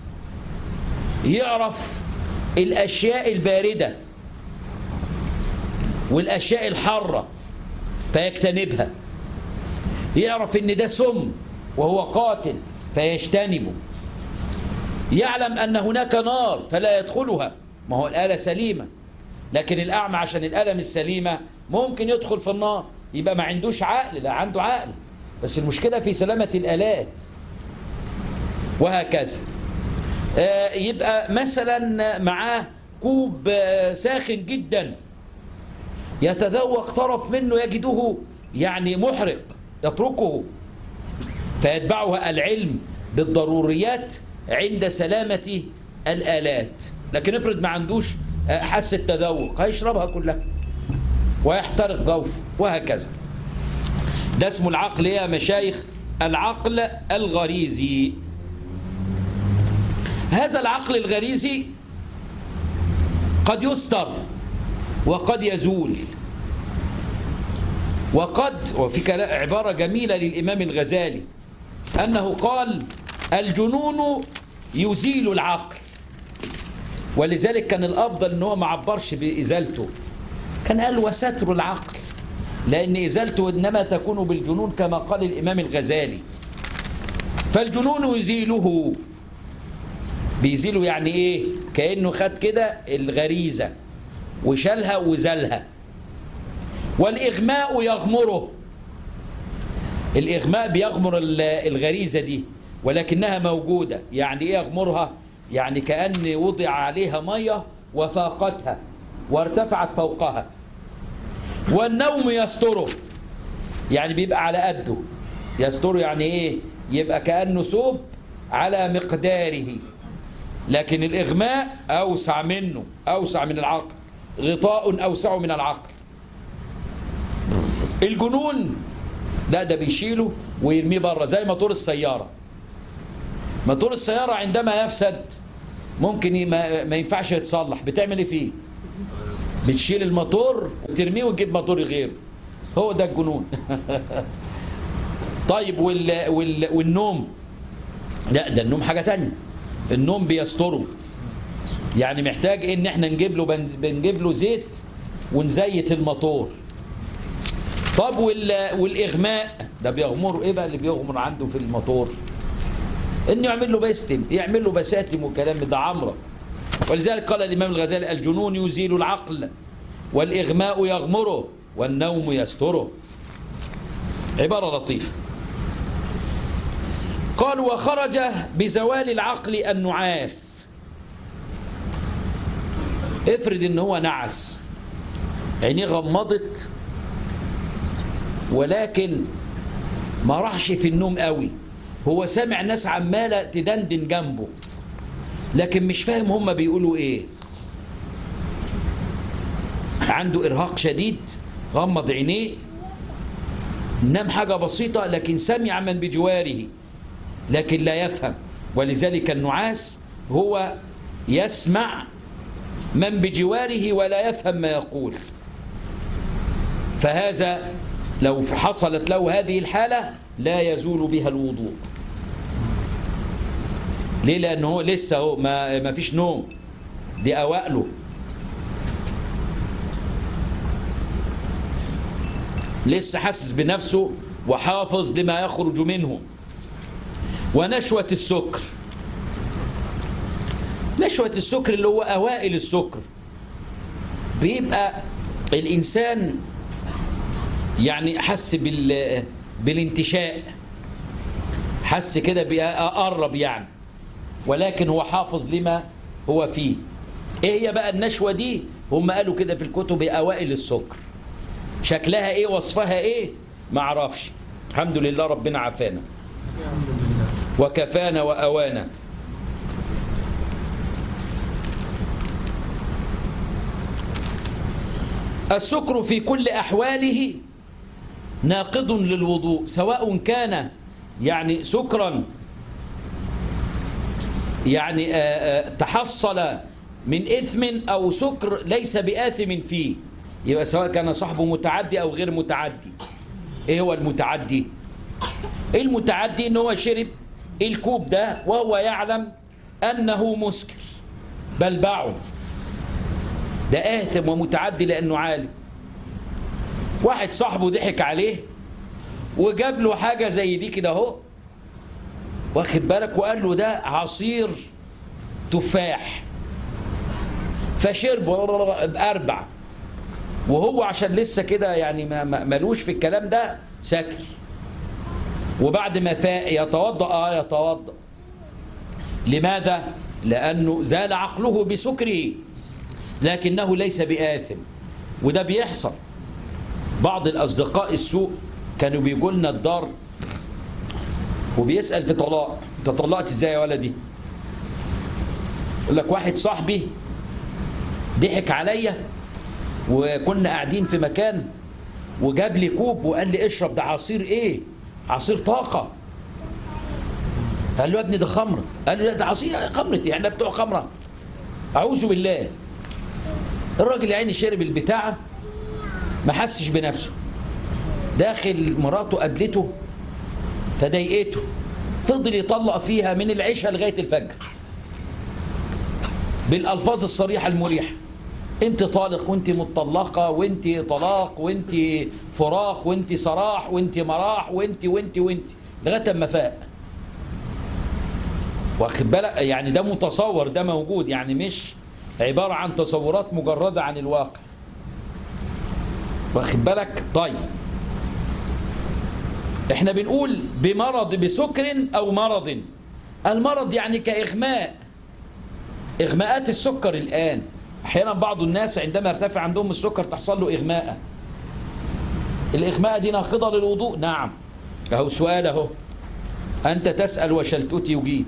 يعرف الأشياء الباردة والأشياء الحارة فيجتنبها يعرف ان ده سم وهو قاتل فيجتنبه يعلم ان هناك نار فلا يدخلها ما هو الآلة سليمة لكن الأعمى عشان الآلة مش سليمة ممكن يدخل في النار يبقى ما عندوش عقل لا عنده عقل بس المشكلة في سلامة الآلات وهكذا آه يبقى مثلا معاه كوب آه ساخن جدا يتذوق طرف منه يجده يعني محرق يتركه فيتبعها العلم بالضروريات عند سلامة الآلات لكن افرض ما عندوش حس التذوق هيشربها كلها ويحترق جوفه وهكذا ده اسمه العقل يا مشايخ العقل الغريزي هذا العقل الغريزي قد يستر وقد يزول وقد وفي عبارة جميلة للإمام الغزالي أنه قال الجنون يزيل العقل ولذلك كان الأفضل أنه ما عبرش بإزالته كان قال وستر العقل لأن إزالته إنما تكون بالجنون كما قال الإمام الغزالي فالجنون يزيله بيزيله يعني إيه كأنه خد كده الغريزة وشالها وزالها والإغماء يغمره الإغماء بيغمر الغريزة دي ولكنها موجودة يعني إيه يغمرها يعني كأن وضع عليها مية وفاقتها وارتفعت فوقها والنوم يستره يعني بيبقى على قده يستره يعني إيه يبقى كأنه ثوب على مقداره لكن الإغماء أوسع منه أوسع من العقل غطاء أوسع من العقل الجنون لا ده بيشيله ويرميه بره زي موتور السيارة موتور السيارة عندما يفسد ممكن ي- ما, ما ينفعش يتصلح بتعمل ايه فيه بتشيل الموتور وترميه وتجيب موتور غيره هو ده الجنون طيب وال وال والنوم لا ده النوم حاجة تانية النوم بيستره يعني محتاج ان احنا نجيب له بنز- بنجيب له زيت ونزيت الموتور طب وال والاغماء ده بيغمر ايه بقى اللي بيغمر عنده في الموتور انه يعمل له بستم يعمل له بساتم وكلام ده عمره ولذلك قال الامام الغزالي الجنون يزيل العقل والاغماء يغمره والنوم يستره عباره لطيفه قال وخرج بزوال العقل النعاس افرض ان هو نعس عينيه غمضت ولكن ما راحش في النوم قوي هو سامع ناس عماله تدندن جنبه لكن مش فاهم هم بيقولوا ايه عنده ارهاق شديد غمض عينيه نام حاجه بسيطه لكن سمع من بجواره لكن لا يفهم ولذلك النعاس هو يسمع من بجواره ولا يفهم ما يقول فهذا لو حصلت له هذه الحالة لا يزول بها الوضوء ليه لأنه هو لسه هو ما, ما فيش نوم دي أوائله لسه حاسس بنفسه وحافظ لما يخرج منه ونشوة السكر نشوة السكر اللي هو أوائل السكر بيبقى الإنسان يعني حس بال بالانتشاء حس كده بيقرب يعني ولكن هو حافظ لما هو فيه ايه هي بقى النشوة دي هم قالوا كده في الكتب أوائل السكر شكلها ايه وصفها ايه ما اعرفش الحمد لله ربنا عافانا وكفانا وأوانا السكر في كل أحواله ناقض للوضوء سواء كان يعني سكرا يعني آه، آه، تحصل من إثم أو سكر ليس بآثم فيه يبقى سواء كان صاحبه متعدي أو غير متعدي إيه هو المتعدي المتعدي إن هو شرب الكوب ده وهو يعلم أنه مسكر بل باعه ده آثم ومتعدي لأنه عالم واحد صاحبه ضحك عليه وجاب له حاجة زي دي كده اهو واخد بالك وقال له ده عصير تفاح فشربه بأربع وهو عشان لسه كده يعني ما- ما- ملوش في الكلام ده سكر وبعد ما فاق يتوضأ اه يتوضأ لماذا؟ لأنه زال عقله بسكره لكنه ليس بآثم وده بيحصل بعض الأصدقاء السوء كانوا بيقول لنا الدار وبيسأل في طلاق انت طلقت ازاي يا ولدي يقول لك واحد صاحبي ضحك عليا وكنا قاعدين في مكان وجاب لي كوب وقال لي اشرب ده عصير ايه عصير طاقة قال له يا ابني ده خمرة قال له لا ده عصير خمرتي احنا بتوع خمرة اعوذ بالله الراجل يا عيني شرب البتاعة ما حسش بنفسه داخل مراته قابلته فضايقته فضل يطلق فيها من العشاء لغاية الفجر بالألفاظ الصريحة المريحة انت طالق وانت مطلقة وانت طلاق وانت فراق وانت سراح وانت مراح وانت وانت وانت لغاية ما فاق واخد بالك يعني ده متصور ده موجود يعني مش عبارة عن تصورات مجردة عن الواقع واخد بالك طيب احنا بنقول بمرض بسكر او مرض المرض يعني كإغماء إغماءات السكر الآن أحيانا بعض الناس عندما يرتفع عندهم السكر تحصل له إغماء الإغماء دي ناقضة للوضوء نعم أهو سؤال أهو أنت تسأل وشلتوت يجيب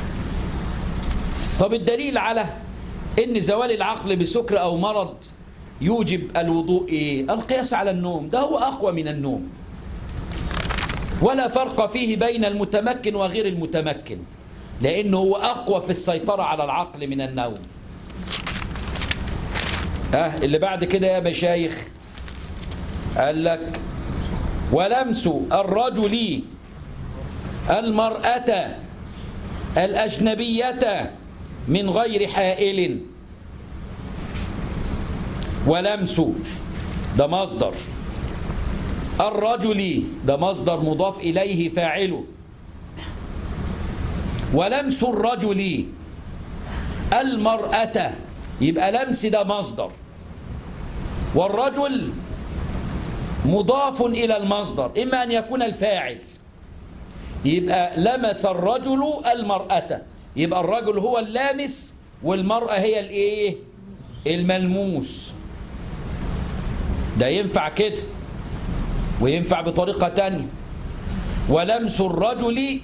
طب الدليل على ان زوال العقل بسكر او مرض يوجب الوضوء إيه؟ القياس على النوم ده هو أقوى من النوم ولا فرق فيه بين المتمكن وغير المتمكن لأنه هو أقوى في السيطرة على العقل من النوم ها اللي بعد كده يا مشايخ قال لك ولمس الرجل المرأة الأجنبية من غير حائل ولمس ده مصدر الرجل ده مصدر مضاف إليه فاعله ولمس الرجل المرأة يبقى لمس ده مصدر والرجل مضاف إلى المصدر إما أن يكون الفاعل يبقى لمس الرجل المرأة يبقى الرجل هو اللامس والمرأة هي الايه الملموس ده ينفع كده وينفع بطريقة تانية ولمس الرجل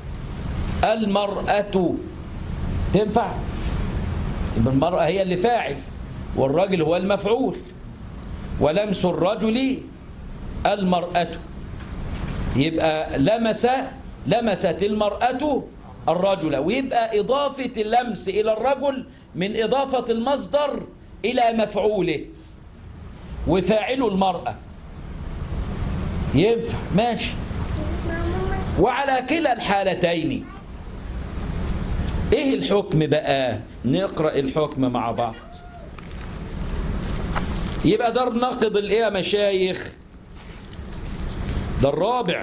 المرأة تنفع يبقى المرأة هي اللي فاعل والرجل هو المفعول ولمس الرجل المرأة يبقى لمس لمست المرأة الرجل ويبقى إضافة اللمس إلى الرجل من إضافة المصدر إلى مفعوله وفاعل المرأة ينفع ماشي وعلى كلا الحالتين ايه الحكم بقى نقرأ الحكم مع بعض يبقى ده ناقض الايه يا مشايخ ده الرابع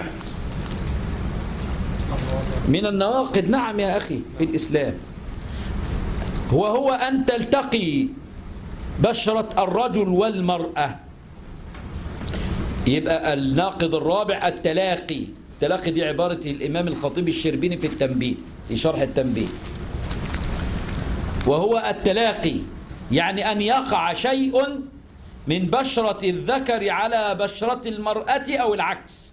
من النواقض نعم يا أخي في الإسلام هو هو أن تلتقي بشرة الرجل والمرأة يبقى الناقض الرابع التلاقي التلاقي دي عبارة الإمام الخطيب الشربيني في التنبيه في شرح التنبيه وهو التلاقي يعني أن يقع شيء من بشرة الذكر على بشرة المرأة أو العكس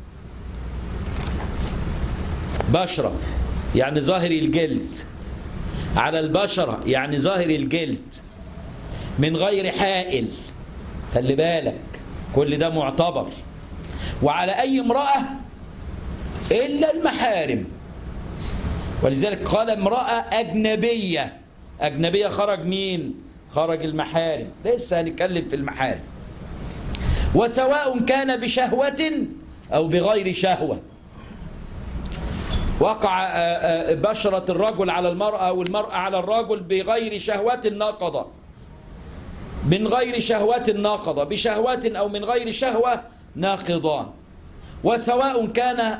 بشرة يعني ظاهر الجلد على البشرة يعني ظاهر الجلد من غير حائل خلي بالك كل ده معتبر وعلى أي امرأة إلا المحارم ولذلك قال امرأة أجنبية أجنبية خرج مين خرج المحارم لسه هنتكلم في المحارم وسواء كان بشهوة أو بغير شهوة وقع بشرة الرجل على المرأة والمرأة على الرجل بغير شهوة ناقضة من غير شهوة ناقضة بشهوة أو من غير شهوة ناقضان وسواء كان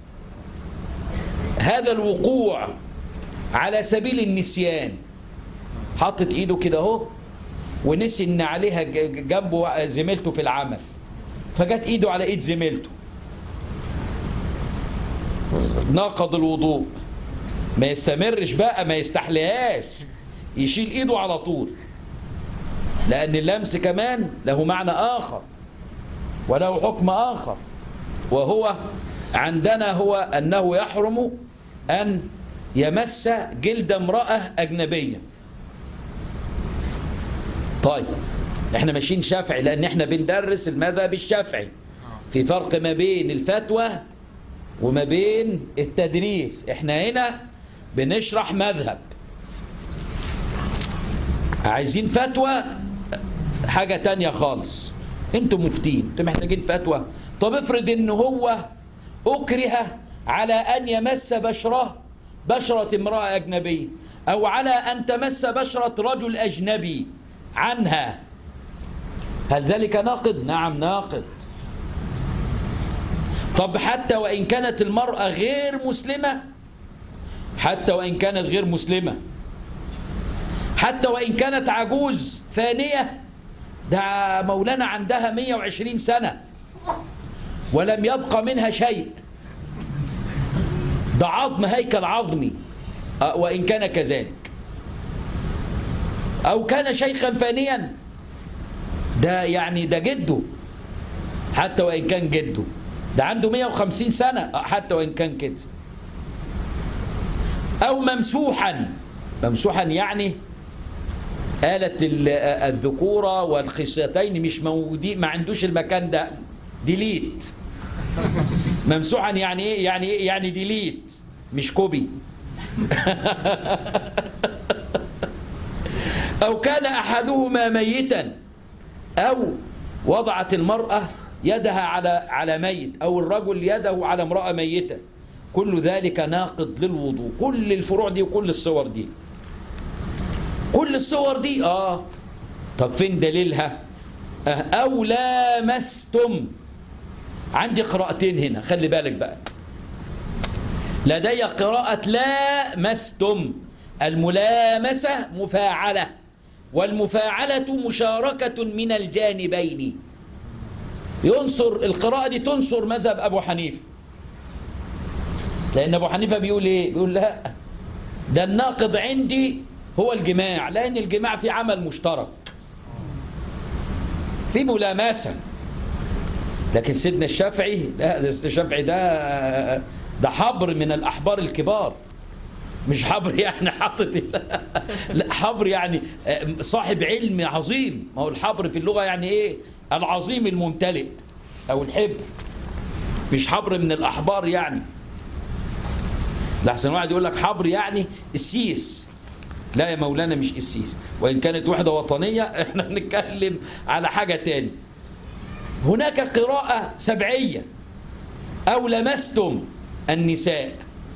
هذا الوقوع على سبيل النسيان حطت ايده كده اهو ونسي ان عليها جنبه زميلته في العمل فجت ايده على ايد زميلته ناقض الوضوء ما يستمرش بقى ما يستحليهاش يشيل ايده على طول لان اللمس كمان له معنى اخر وله حكم اخر وهو عندنا هو انه يحرم ان يمس جلد امرأة اجنبية طيب احنا ماشيين شافعي لان احنا بندرس المذهب الشافعي في فرق ما بين الفتوى وما بين التدريس احنا هنا بنشرح مذهب عايزين فتوى حاجة تانية خالص انتوا مفتين انتوا محتاجين فتوى طب افرض ان هو اكره على ان يمس بشرة بشرة امرأة اجنبية او على ان تمس بشرة رجل اجنبي عنها هل ذلك ناقض؟ نعم ناقض طب حتى وإن كانت المرأة غير مسلمة حتى وإن كانت غير مسلمة حتى وإن كانت عجوز فانية ده مولانا عندها 120 سنة ولم يبقى منها شيء ده عظم هيكل عظمي وإن كان كذلك أو كان شيخا فانيا ده يعني ده جده حتى وإن كان جده ده عنده 150 سنة حتى وإن كان كده أو ممسوحا ممسوحا يعني آلة ال- الذكورة والخصيتين مش موجودين ما عندوش المكان ده ديليت ممسوحا يعني ايه يعني ايه يعني ديليت مش كوبي أو كان أحدهما ميتا أو وضعت المرأة يدها على على ميت أو الرجل يده على امرأة ميتة كل ذلك ناقض للوضوء كل الفروع دي وكل الصور دي كل الصور دي آه طب فين دليلها آه أو لامستم عندي قراءتين هنا خلي بالك بقى لدي قراءة لامستم الملامسة مفاعلة والمفاعلة مشاركة من الجانبين ينصر القراءة دي تنصر مذهب أبو حنيفة لأن أبو حنيفة بيقول إيه بيقول لا ده الناقض عندي هو الجماع لأن الجماع في عمل مشترك في ملامسة لكن سيدنا الشافعي لا ده سيدنا الشافعي ده ده حبر من الأحبار الكبار مش حبر يعني حاطط ال- لا حبر يعني صاحب علم عظيم ما هو الحبر في اللغة يعني ايه العظيم الممتلئ او الحبر مش حبر من الأحبار يعني لحسن واحد يقول لك حبر يعني السيس لا يا مولانا مش السيس وإن كانت وحدة وطنية احنا بنتكلم على حاجة تاني هناك قراءة سبعية أو لمستم النساء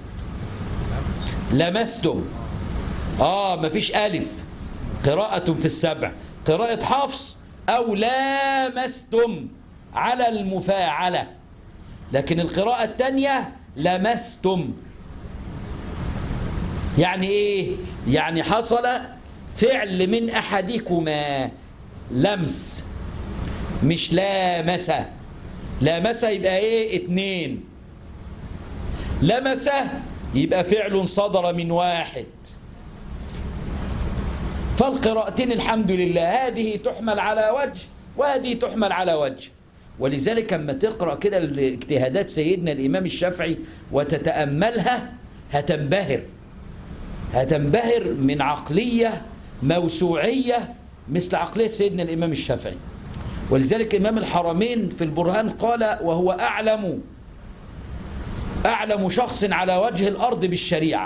لمستم آه مفيش ألف قراءة في السبع قراءة حفص أو لامستم على المفاعلة لكن القراءة الثانية لمستم يعني إيه؟ يعني حصل فعل من أحدكما لمس مش لامس لامس يبقى إيه؟ اتنين لمس يبقى فعل صدر من واحد فالقراءتين الحمد لله هذه تحمل على وجه وهذه تحمل على وجه ولذلك لما تقرأ كده الاجتهادات سيدنا الإمام الشافعي وتتأملها هتنبهر هتنبهر من عقلية موسوعية مثل عقلية سيدنا الإمام الشافعي ولذلك إمام الحرمين في البرهان قال وهو أعلم أعلم شخص على وجه الأرض بالشريعة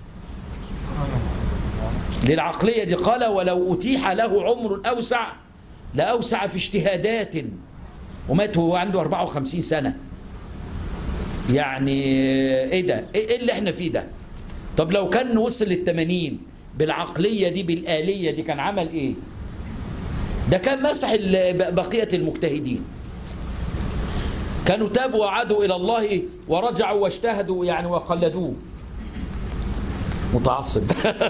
للعقلية دي قال ولو أتيح له عمر أوسع لأوسع في اجتهادات ومات وهو عنده 54 سنة يعني ايه ده ايه اللي احنا فيه ده طب لو كان وصل للتمانين بالعقلية دي بالآلية دي كان عمل ايه ده كان مسح ال- بقية المجتهدين كانوا تابوا وعادوا إلى الله ورجعوا واجتهدوا يعني وقلدوه متعصب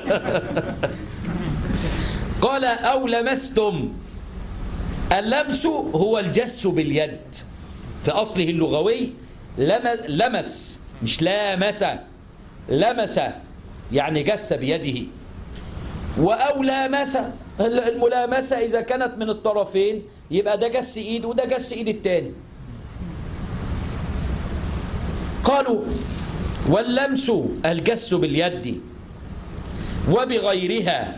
قال أو لمستم اللمس هو الجس باليد في أصله اللغوي لم- لمس مش لامس لمس يعني جس بيده وأو لامس الملامسة إذا كانت من الطرفين يبقى ده جس إيد وده جس إيد التاني قالوا واللمس الجس باليد وبغيرها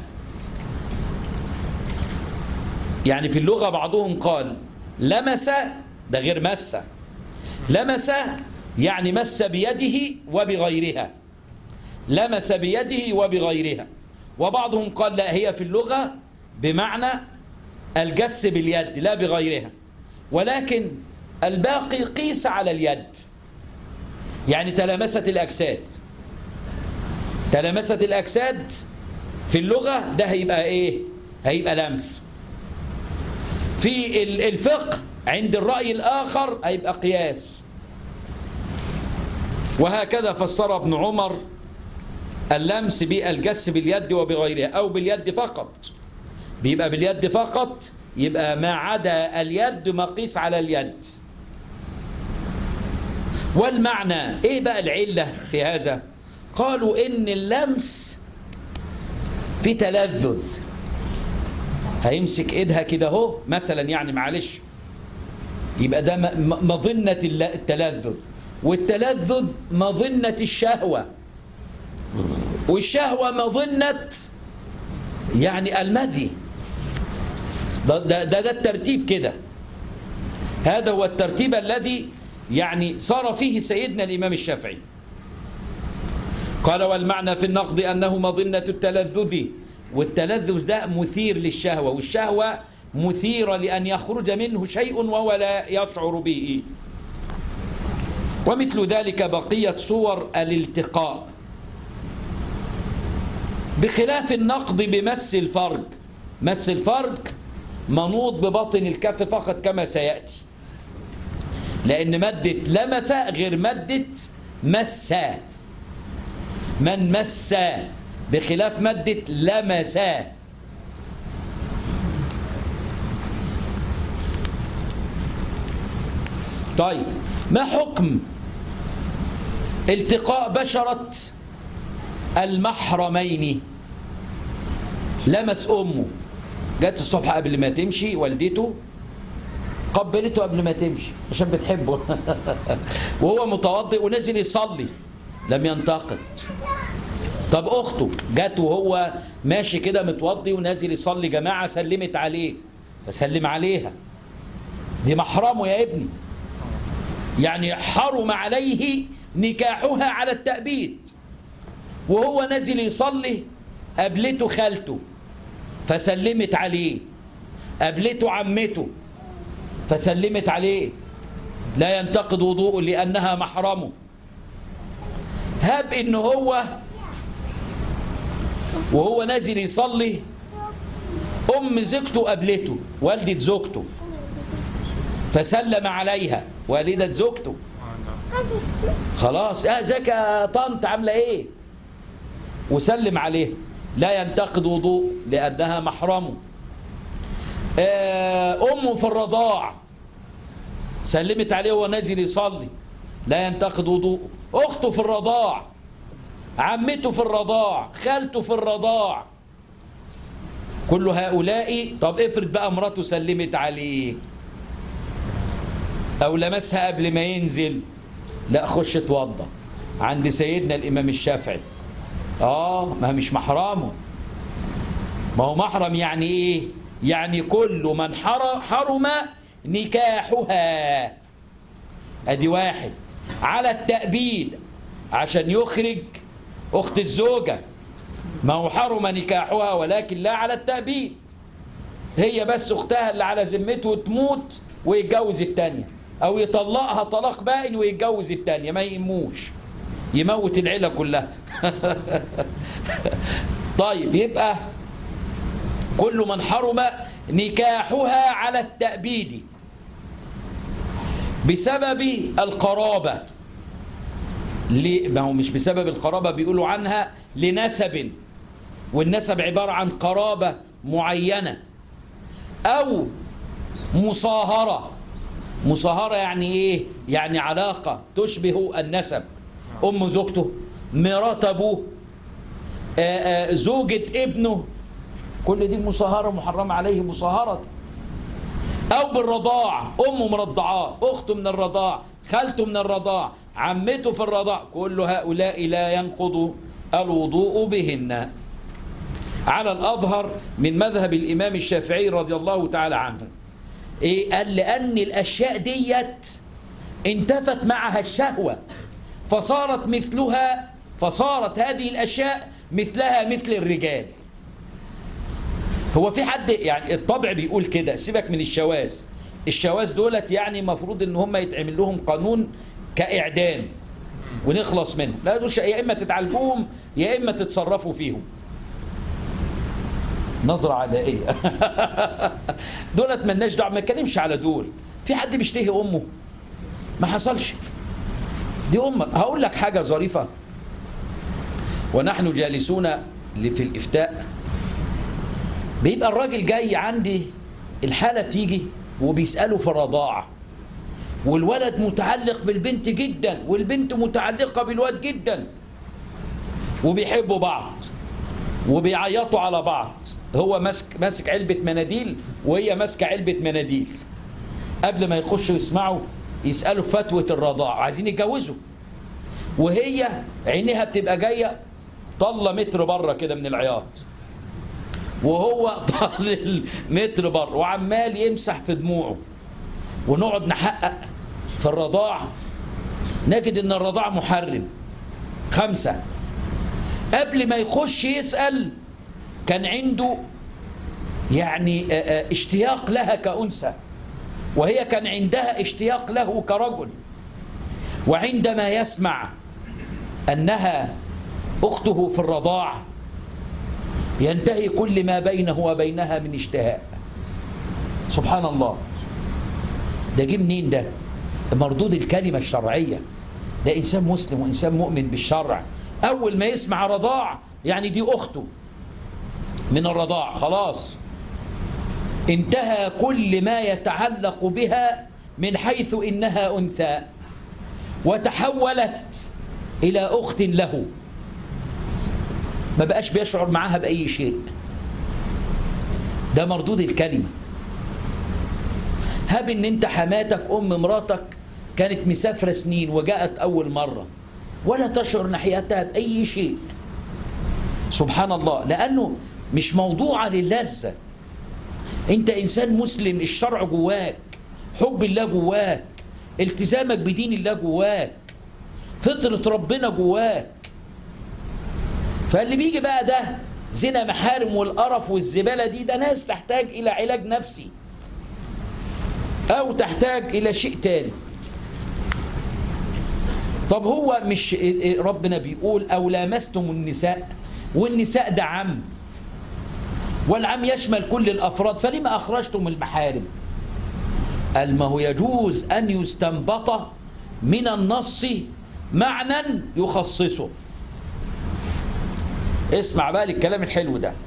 يعني في اللغة بعضهم قال لمس ده غير مس لمس يعني مس بيده وبغيرها لمس بيده وبغيرها وبعضهم قال لا هي في اللغة بمعنى الجس باليد لا بغيرها ولكن الباقي قيس على اليد يعني تلامست الأجساد تلامست الأجساد في اللغة ده هيبقى إيه هيبقى لمس في ال- الفقه عند الرأي الآخر هيبقى قياس وهكذا فسر ابن عمر اللمس بالجس باليد وبغيرها أو باليد فقط بيبقى باليد فقط يبقى ما عدا اليد مقيس على اليد والمعنى ايه بقى العلة في هذا قالوا ان اللمس في تلذذ هيمسك ايدها كده اهو مثلا يعني معلش يبقى ده م- م- مظنة الل- التلذذ والتلذذ مظنة الشهوة والشهوة مظنة يعني المذي ده, ده, ده, ده الترتيب كده هذا هو الترتيب الذي يعني صار فيه سيدنا الإمام الشافعي قال والمعنى في النقد أنه مظنة التلذذ والتلذذ ده مثير للشهوة والشهوة مثيرة لأن يخرج منه شيء وهو لا يشعر به ومثل ذلك بقية صور الالتقاء بخلاف النقد بمس الفرج مس الفرج منوط ببطن الكف فقط كما سيأتي لأن مادة لمس غير مادة مس من مس بخلاف مادة لمس طيب ما حكم التقاء بشرة المحرمين لمس أمه جت الصبح قبل ما تمشي والدته قبلته قبل ما تمشي عشان بتحبه وهو متوضئ ونزل يصلي لم ينتقد طب أخته جت وهو ماشي كده متوضي ونازل يصلي جماعة سلمت عليه فسلم عليها دي محرمه يا ابني يعني حرم عليه نكاحها على التأبيد وهو نازل يصلي قابلته خالته فسلمت عليه قابلته عمته فسلمت عليه لا ينتقد وضوءه لأنها محرمه هب إن هو وهو نازل يصلي أم زوجته قابلته والدة زوجته فسلم عليها والدة زوجته خلاص اه ازيك يا طنط عامله ايه وسلم عليه لا ينتقد وضوء لانها محرمه آه امه في الرضاع سلمت عليه وهو نازل يصلي لا ينتقد وضوء اخته في الرضاع عمته في الرضاع خالته في الرضاع كل هؤلاء طب افرض بقى مراته سلمت عليه او لمسها قبل ما ينزل لا خش اتوضى عند سيدنا الامام الشافعي اه ما مش محرمه ما هو محرم يعني ايه يعني كل من حر- حرم نكاحها ادي واحد على التأبيد عشان يخرج اخت الزوجة ما هو حرم نكاحها ولكن لا على التأبيد هي بس اختها اللي على ذمته تموت ويتجوز التانية او يطلقها طلاق بائن ويتجوز التانية ما يهموش يموت العيلة كلها طيب يبقى كل من حرم نكاحها على التأبيد بسبب القرابة ليه؟ ما هو مش بسبب القرابة بيقولوا عنها لنسب والنسب عبارة عن قرابة معينة أو مصاهرة مصاهرة يعني إيه؟ يعني علاقة تشبه النسب أم زوجته مرات أبوه آه، آه، زوجة ابنه كل دي مصاهرة محرمة عليه مصاهرة أو بالرضاع أمه مرضعاه أخته من الرضاع خالته من الرضاع عمته في الرضاع كل هؤلاء لا ينقض الوضوء بهن على الأظهر من مذهب الإمام الشافعي رضي الله تعالى عنه إيه قال لأن الأشياء ديت انتفت معها الشهوة فصارت مثلها فصارت هذه الأشياء مثلها مثل الرجال هو في حد يعني الطبع بيقول كده سيبك من الشواذ الشواذ دولت يعني مفروض ان هم يتعمل لهم قانون كاعدام ونخلص منهم لا دول يا اما تتعالجوهم يا اما تتصرفوا فيهم نظرة عدائية دولت ملناش دعوه ما نتكلمش على دول في حد بيشتهي امه ما حصلش دي امك هقول لك حاجة ظريفة ونحن جالسون في الافتاء بيبقى الراجل جاي عندي الحالة تيجي وبيسأله في الرضاعة والولد متعلق بالبنت جدا والبنت متعلقة بالواد جدا وبيحبوا بعض وبيعيطوا على بعض هو ماسك ماسك علبة مناديل وهي ماسكة علبة مناديل قبل ما يخشوا يسمعوا يسألوا فتوى الرضاعة عايزين يتجوزوا وهي عينيها بتبقى جاية طلة متر بره كده من العياط وهو طال المتر بره وعمال يمسح في دموعه ونقعد نحقق في الرضاع نجد ان الرضاع محرم خمسة قبل ما يخش يسأل كان عنده يعني آه، آه، اشتياق لها كأنثى وهي كان عندها اشتياق له كرجل وعندما يسمع أنها أخته في الرضاع ينتهي كل ما بينه وبينها من اشتهاء سبحان الله ده جه منين ده مردود الكلمة الشرعية ده إنسان مسلم وإنسان مؤمن بالشرع أول ما يسمع رضاع يعني دي أخته من الرضاع خلاص انتهى كل ما يتعلق بها من حيث إنها أنثى وتحولت إلى أخت له ما بقاش بيشعر معاها بأي شيء ده مردود الكلمة هب ان انت حماتك ام مراتك كانت مسافرة سنين وجاءت اول مرة ولا تشعر ناحيتها بأي شيء سبحان الله لأنه مش موضوعة للذة انت انسان مسلم الشرع جواك حب الله جواك التزامك بدين الله جواك فطرة ربنا جواك فاللي بيجي بقى ده زنا محارم والقرف والزبالة دي ده ناس تحتاج إلى علاج نفسي أو تحتاج إلى شيء تاني طب هو مش ربنا بيقول أو لامستم النساء والنساء ده عم والعم يشمل كل الأفراد فلما أخرجتم المحارم قال ما هو يجوز أن يستنبط من النص معنى يخصصه اسمع بقى الكلام الحلو ده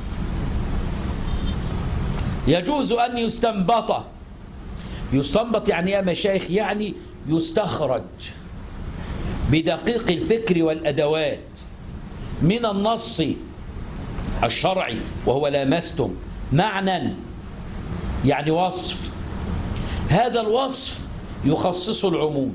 يجوز أن يستنبط يستنبط يعني يا مشايخ يعني يستخرج بدقيق الفكر والأدوات من النص الشرعي وهو لامستم معنى يعني وصف هذا الوصف يخصص العموم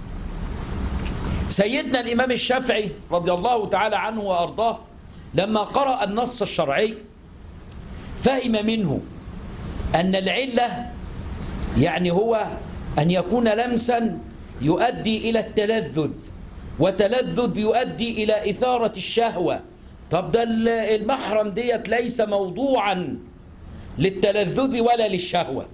سيدنا الإمام الشافعي رضي الله تعالى عنه وأرضاه لما قرأ النص الشرعي فهم منه أن العلة يعني هو أن يكون لمسا يؤدي إلى التلذذ وتلذذ يؤدي إلى إثارة الشهوة طب ده المحرم ديت ليس موضوعا للتلذذ ولا للشهوة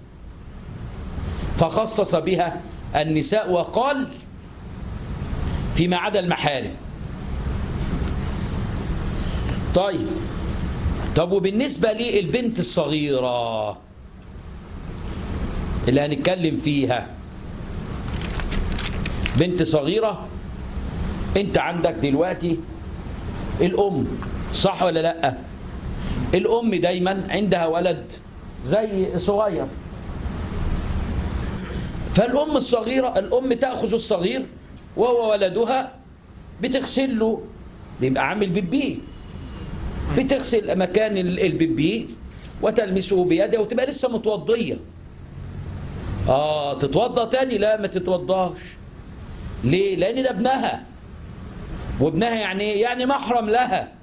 فخصص بها النساء وقال فيما عدا المحارم طيب طب وبالنسبة للبنت الصغيرة اللي هنتكلم فيها بنت صغيرة انت عندك دلوقتي الأم صح ولا لأ الأم دايما عندها ولد زي صغير فالأم الصغيرة الأم تأخذ الصغير وهو ولدها بتغسل له بيبقى عامل بيبيه بتغسل مكان البيبيه وتلمسه بيدها وتبقى لسه متوضية آه تتوضى تاني لا ما تتوضاش ليه لأن ده ابنها وابنها يعني ايه يعني محرم لها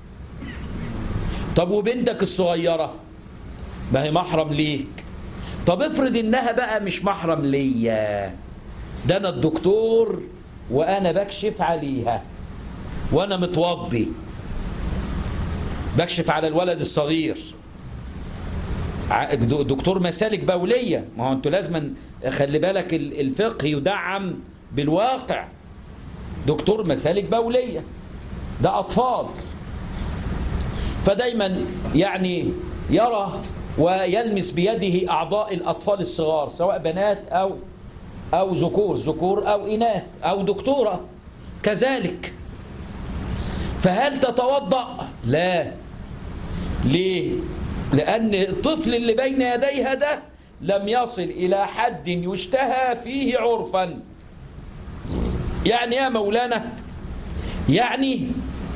طب وبنتك الصغيرة ما هي محرم ليك طب افرض انها بقى مش محرم ليا ده انا الدكتور وانا بكشف عليها وانا متوضي بكشف على الولد الصغير دكتور مسالك بولية ما هو انتوا لازم خلي بالك الفقه يدعم بالواقع دكتور مسالك بولية ده أطفال فدايما يعني يرى ويلمس بيده أعضاء الأطفال الصغار سواء بنات أو أو ذكور ذكور أو إناث أو دكتورة كذلك فهل تتوضأ؟ لا ليه؟ لأن الطفل اللي بين يديها ده لم يصل إلى حد يشتهى فيه عرفا يعني يا مولانا يعني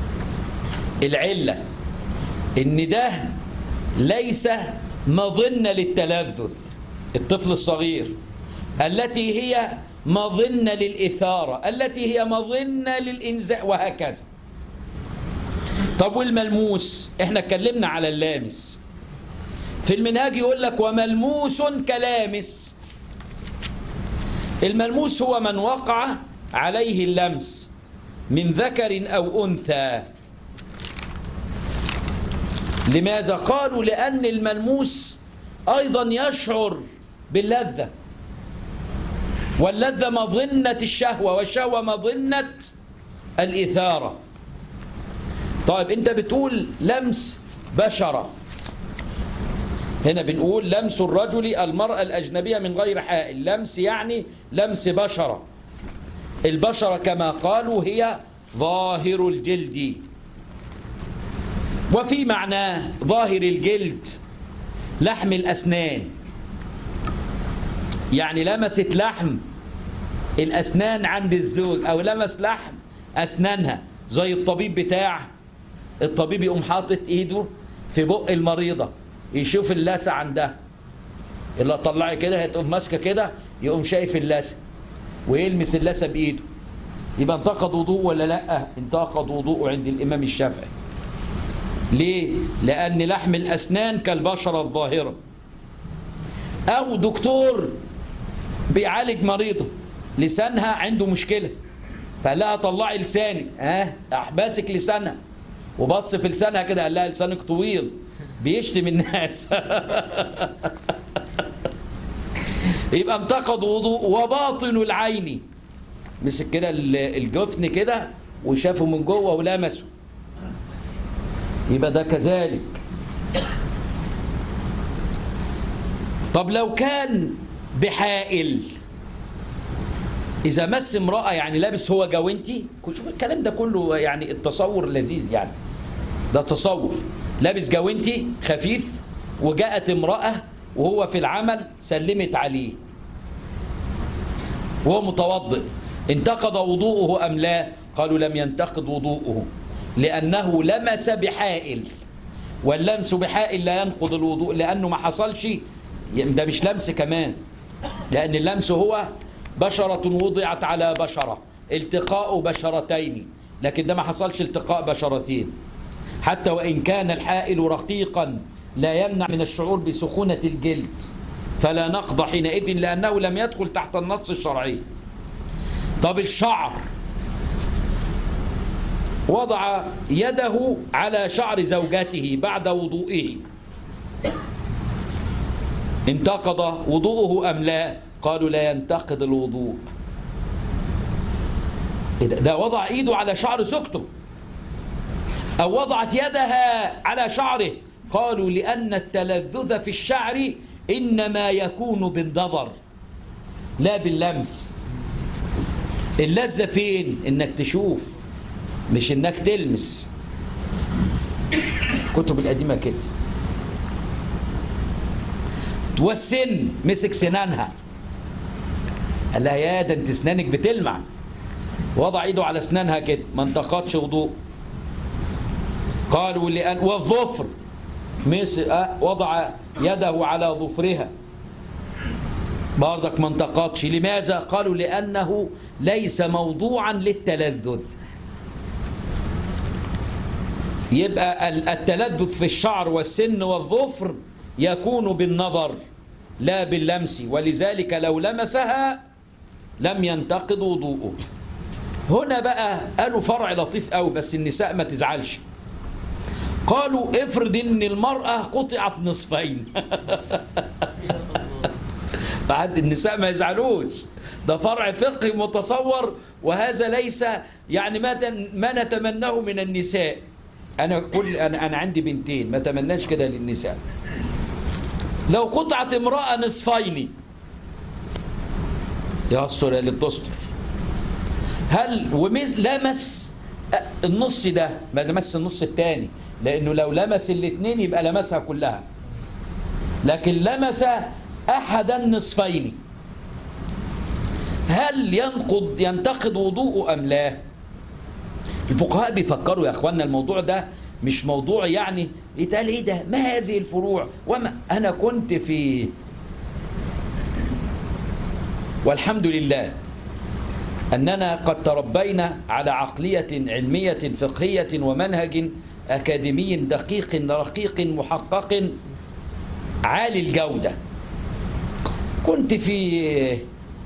العلة إن ده ليس مظنة للتلذذ الطفل الصغير التي هي مظنة للإثارة التي هي مظنة للإنزاء وهكذا طب والملموس احنا اتكلمنا على اللامس في المنهاج يقول لك وملموس كلامس الملموس هو من وقع عليه اللمس من ذكر أو أنثى لماذا قالوا لأن الملموس أيضا يشعر باللذة واللذة مظنة الشهوة والشهوة مظنة الإثارة طيب أنت بتقول لمس بشرة هنا بنقول لمس الرجل المرأة الأجنبية من غير حائل لمس يعني لمس بشرة البشرة كما قالوا هي ظاهر الجلد وفي معناه ظاهر الجلد لحم الأسنان يعني لمست لحم الأسنان عند الزوج أو لمس لحم أسنانها زي الطبيب بتاع الطبيب يقوم حاطط إيده في بق المريضة يشوف اللثة عندها اللي طلعي كده هتقوم ماسكة كده يقوم شايف اللثة ويلمس اللثة بإيده يبقى انتقد وضوء ولا لا انتقد وضوءه عند الإمام الشافعي ليه لأن لحم الأسنان كالبشرة الظاهرة أو دكتور بيعالج مريضة لسانها عنده مشكلة فقال لها طلعي لسانك ها احباسك لسانها وبص في لسانها كده قال لها لسانك طويل بيشتم الناس يبقى انتقد وضوء وباطن العين مسك كده الجفن كده وشافه من جوه ولمسه يبقى ده كذلك طب لو كان بحائل إذا مس امرأة يعني لابس هو جوانتي شوف الكلام ده كله يعني التصور لذيذ يعني ده تصور لابس جوانتي خفيف وجاءت امرأة وهو في العمل سلمت عليه وهو متوضئ انتقد وضوءه أم لا قالوا لم ينتقد وضوءه لأنه لمس بحائل واللمس بحائل لا ينقض الوضوء لأنه ما حصلش ده مش لمس كمان لأن اللمس هو بشرة وضعت على بشرة التقاء بشرتين لكن ده ما حصلش التقاء بشرتين حتى وإن كان الحائل رقيقا لا يمنع من الشعور بسخونة الجلد فلا نقض حينئذ لأنه لم يدخل تحت النص الشرعي طب الشعر وضع يده على شعر زوجته بعد وضوئه انتقض وضوءه أم لا قالوا لا ينتقض الوضوء ده وضع ايده على شعر زوجته او وضعت يدها على شعره قالوا لان التلذذ في الشعر انما يكون بالنظر لا باللمس اللذة فين انك تشوف مش انك تلمس الكتب القديمة كده والسن مسك سنانها قال لها يا ده انت اسنانك بتلمع وضع ايده على اسنانها كده ما انتقدش وضوء قالوا لأن والظفر مس وضع يده على ظفرها برضك ما انتقدش لماذا قالوا لأنه ليس موضوعا للتلذذ يبقى التلذذ في الشعر والسن والظفر يكون بالنظر لا باللمس ولذلك لو لمسها لم ينتقض وضوءه هنا بقى قالوا فرع لطيف قوي بس النساء ما تزعلش قالوا افرض ان المرأة قطعت نصفين بعد النساء ما يزعلوش ده فرع فقهي متصور وهذا ليس يعني ما ما نتمناه من النساء انا كل انا انا عندي بنتين ما اتمناش كده للنساء لو قطعت امرأة نصفين يستر اللي بتستر هل ومس لمس النص ده ما لمس النص الثاني لانه لو لمس الاثنين يبقى لمسها كلها لكن لمس احد النصفين هل ينقض ينتقد وضوءه ام لا الفقهاء بيفكروا يا اخوانا الموضوع ده مش موضوع يعني يتقال ايه ده ما هذه الفروع وما انا كنت في والحمد لله أننا قد تربينا على عقلية علمية فقهية ومنهج أكاديمي دقيق رقيق محقق عالي الجودة كنت في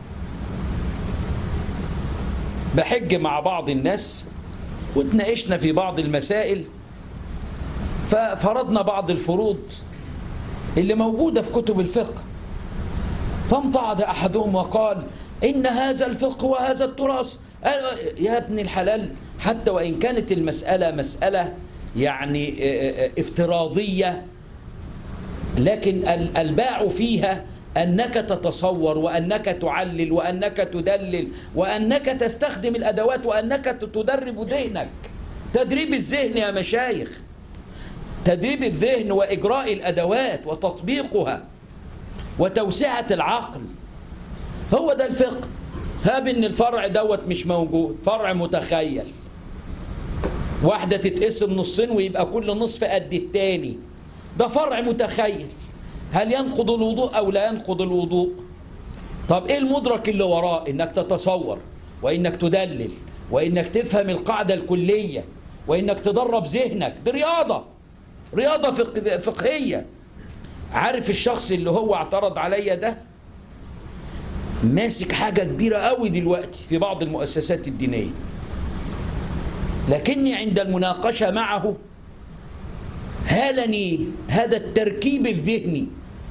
بحج مع بعض الناس واتناقشنا في بعض المسائل ففرضنا بعض الفروض اللي موجودة في كتب الفقه فامتعض أحدهم وقال إن هذا الفقه وهذا التراث يا ابن الحلال حتى وإن كانت المسألة مسألة يعني افتراضية لكن الباع فيها أنك تتصور وأنك تعلل وأنك تدلل وأنك تستخدم الأدوات وأنك تدرب ذهنك تدريب الذهن يا مشايخ تدريب الذهن وإجراء الأدوات وتطبيقها وتوسعة العقل هو ده الفقه هاب ان الفرع دوت مش موجود فرع متخيل واحدة تتقسم نصين ويبقى كل نصف قد التاني ده فرع متخيل هل ينقض الوضوء أو لا ينقض الوضوء طب إيه المدرك اللي وراه إنك تتصور وإنك تدلل وإنك تفهم القاعدة الكلية وإنك تدرب ذهنك دي رياضة رياضة فق... فقهية عارف الشخص اللي هو اعترض عليا ده ماسك حاجة كبيرة قوي دلوقتي في بعض المؤسسات الدينية لكني عند المناقشة معه هالني هذا التركيب الذهني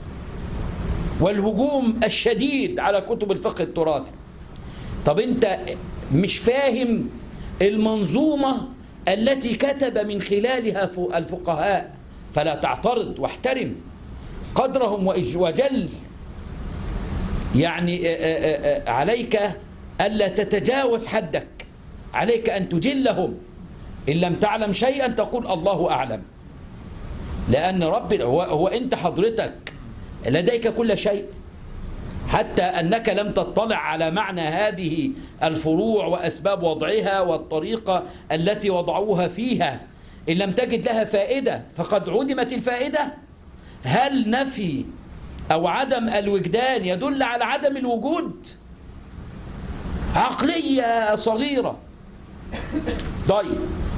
والهجوم الشديد على كتب الفقه التراثي طب انت مش فاهم المنظومة التي كتب من خلالها الفقهاء فلا تعترض واحترم قدرهم وجل يعني عليك ألا تتجاوز حدك عليك أن تجلهم إن لم تعلم شيئا تقول الله أعلم لأن رب هو, هو أنت حضرتك لديك كل شيء حتى أنك لم تطلع على معنى هذه الفروع وأسباب وضعها والطريقة التي وضعوها فيها إن لم تجد لها فائدة فقد عدمت الفائدة هل نفي أو عدم الوجدان يدل على عدم الوجود عقلية صغيرة طيب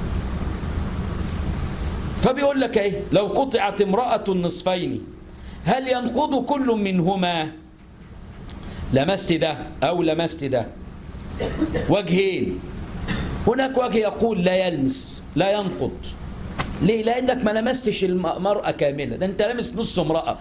فبيقول لك ايه لو قطعت امرأة النصفين هل ينقض كل منهما لمست ده أو لمست ده وجهين هناك وجه يقول لا يلمس لا ينقض ليه لأنك ما لمستش المرأة كاملة ده أنت لمس نص امرأة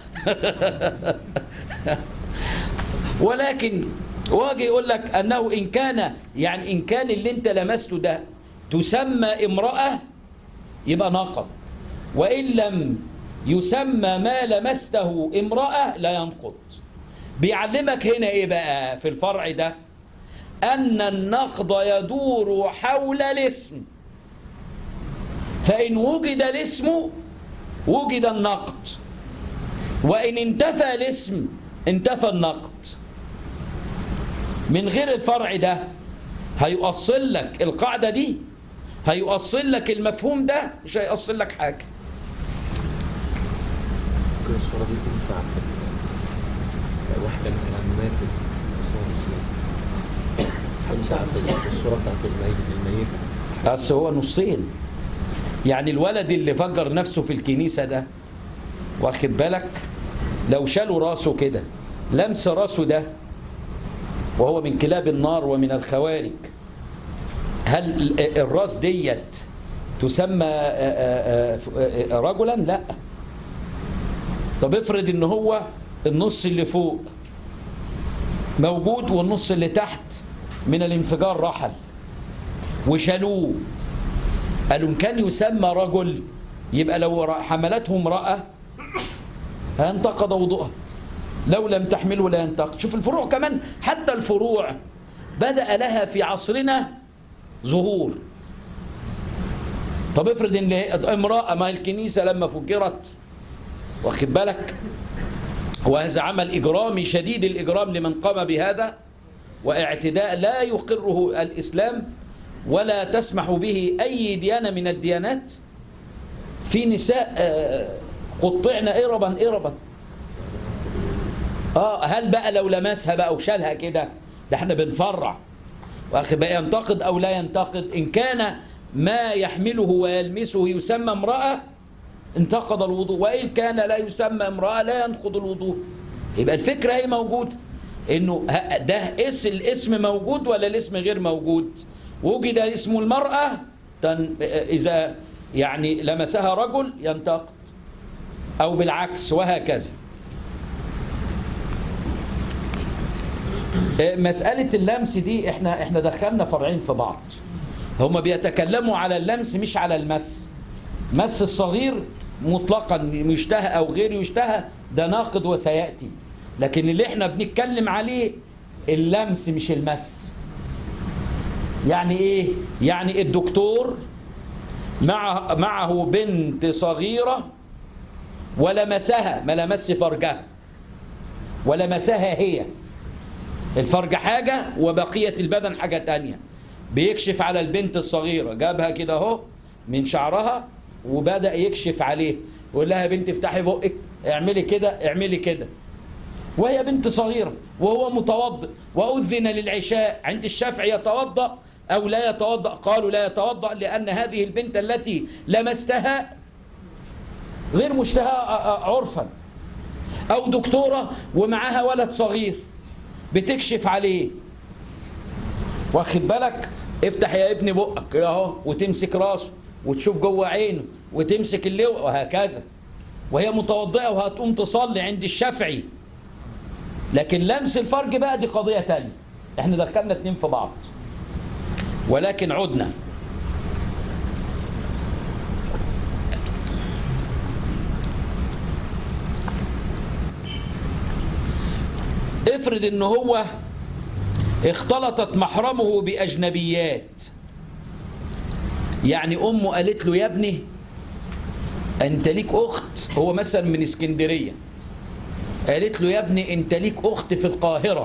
ولكن وجه يقول لك أنه إن كان يعني إن كان اللي أنت لمسته ده تسمى امرأة يبقى نقض وإن لم يسمى ما لمسته امرأة لا ينقض بيعلمك هنا إيه بقى في الفرع ده أن النقض يدور حول الاسم فإن وجد الاسم وجد النقد وإن انتفى الاسم انتفى النقد من غير الفرع ده هيؤصل لك القاعدة دي هيؤصل لك المفهوم ده مش هيؤصل لك حاجة ممكن الصورة دي تنفع في ال- واحدة مثلا ماتت أصلا تنفع في في الصورة بتاعت الميت الميتة بس هو نصين يعني الولد اللي فجر نفسه في الكنيسة ده واخد بالك لو شالوا راسه كده لمس راسه ده وهو من كلاب النار ومن الخوارج هل ال- الراس ديت تسمى آه، آه، آه، رجلا لا طب افرض ان هو النص اللي فوق موجود والنص اللي تحت من الانفجار رحل وشالوه قالوا إن كان يسمى رجل يبقى لو ر- حملته امرأة هينتقض وضوءها لو لم تحمله لا ينتقض شوف الفروع كمان حتى الفروع بدأ لها في عصرنا ظهور طب افرض ان امرأة ما الكنيسة لما فجرت واخد بالك وهذا عمل إجرامي شديد الإجرام لمن قام بهذا واعتداء لا يقره الإسلام ولا تسمح به أي ديانة من الديانات في نساء آه، قطعن إربا إربا آه هل بقى لو لمسها بقى وشالها كده ده احنا بنفرع واخد بقى ينتقد أو لا ينتقد إن كان ما يحمله ويلمسه يسمى امرأة انتقض الوضوء وإن كان لا يسمى امرأة لا ينقض الوضوء يبقى الفكرة هي موجودة انه ه- ده اس الاسم موجود ولا الاسم غير موجود وجد اسم المرأة تن إذا يعني لمسها رجل ينتقد أو بالعكس وهكذا آه، مسألة اللمس دي احنا احنا دخلنا فرعين في بعض هما بيتكلموا على اللمس مش على المس مس الصغير مطلقا يشتهى او غير يشتهى ده ناقض وسياتي لكن اللي احنا بنتكلم عليه اللمس مش المس يعني ايه يعني الدكتور مع معه بنت صغيره ولمسها ما لمس فرجها ولمسها هي الفرج حاجة وبقية البدن حاجة تانية بيكشف على البنت الصغيرة جابها كده اهو من شعرها وبدأ يكشف عليه يقول لها يا بنت افتحي بقك اعملي كده اعملي كده وهي بنت صغيرة وهو متوضئ وأذن للعشاء عند الشافعي يتوضأ أو لا يتوضأ قالوا لا يتوضأ لأن هذه البنت التي لمستها غير مشتهى عرفا أو دكتورة ومعها ولد صغير بتكشف عليه واخد بالك افتح يا ابني بقك اهو وتمسك راسه وتشوف جوه عينه وتمسك اللوء وهكذا وهي متوضئه وهتقوم تصلي عند الشافعي لكن لمس الفرج بقى دي قضيه تانية احنا دخلنا اتنين في بعض ولكن عدنا افرض ان هو اختلطت محرمه باجنبيات يعني امه قالت له يا ابني انت ليك اخت هو مثلا من اسكندريه قالت له يا ابني انت ليك اخت في القاهره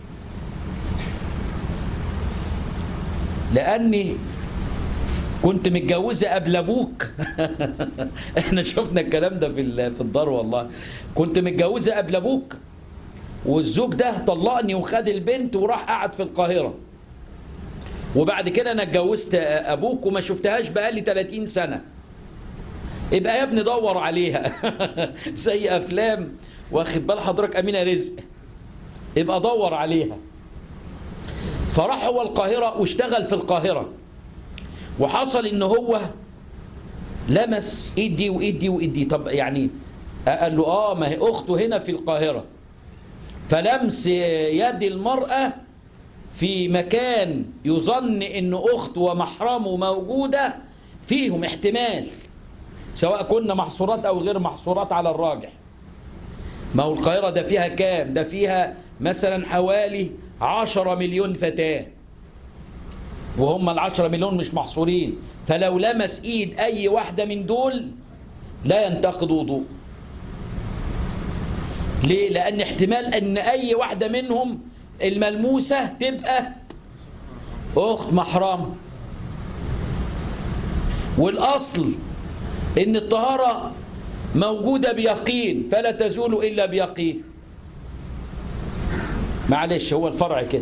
لاني كنت متجوزه قبل ابوك احنا شفنا الكلام ده في ال- في الدار والله كنت متجوزه قبل ابوك والزوج ده طلقني وخد البنت وراح قعد في القاهرة وبعد كده انا اتجوزت ابوك وما شفتهاش بقالي 30 سنة يبقى يا ابني دور عليها زي افلام واخد بال حضرتك امينه رزق يبقى دور عليها فراح هو القاهرة واشتغل في القاهرة وحصل ان هو لمس ايدي وايدي وايدي طب يعني قال له اه ما هي اخته هنا في القاهره فلمس يد المرأة في مكان يظن ان اخت ومحرمه موجودة فيهم احتمال سواء كنا محصورات او غير محصورات على الراجح ما هو القاهرة ده فيها كام ده فيها مثلا حوالي عشرة مليون فتاة وهم العشرة مليون مش محصورين فلو لمس ايد اي واحدة من دول لا ينتقد وضوء ليه؟ لأن احتمال أن أي واحدة منهم الملموسة تبقى أخت محرم والأصل أن الطهارة موجودة بيقين فلا تزول إلا بيقين معلش هو الفرع كده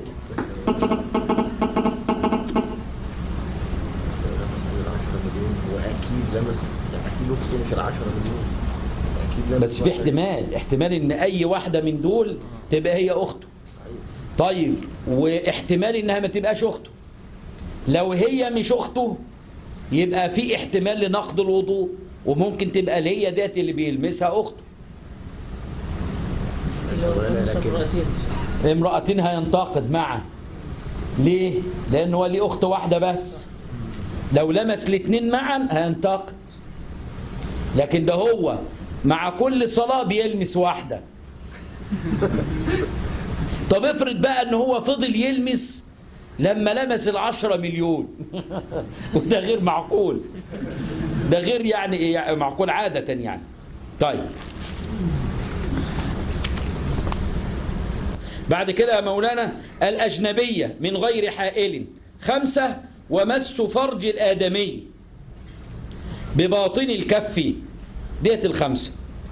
بس لو لمس ال 10 مليون هو اكيد لمس يعني اكيد اخته مش ال 10 مليون اكيد لمس بس في واحد. احتمال احتمال ان اي واحدة من دول تبقى هي اخته أيوة. طيب واحتمال انها ما تبقاش اخته لو هي مش اخته يبقى في احتمال لنقض الوضوء وممكن تبقى اللي هي ديت اللي بيلمسها اخته بس هو أنا لكن امرأتين هينتقد معا ليه؟ لأنه هو ليه أخت واحدة بس لو لمس الاثنين معا هينتقد لكن ده هو مع كل صلاة بيلمس واحدة طب افرض بقى ان هو فضل يلمس لما لمس العشرة مليون وده غير معقول ده غير يعني إيه؟ معقول عادة يعني طيب بعد كده يا مولانا الأجنبية من غير حائل خمسة ومس فرج الآدمي بباطن الكف ديت الخمسة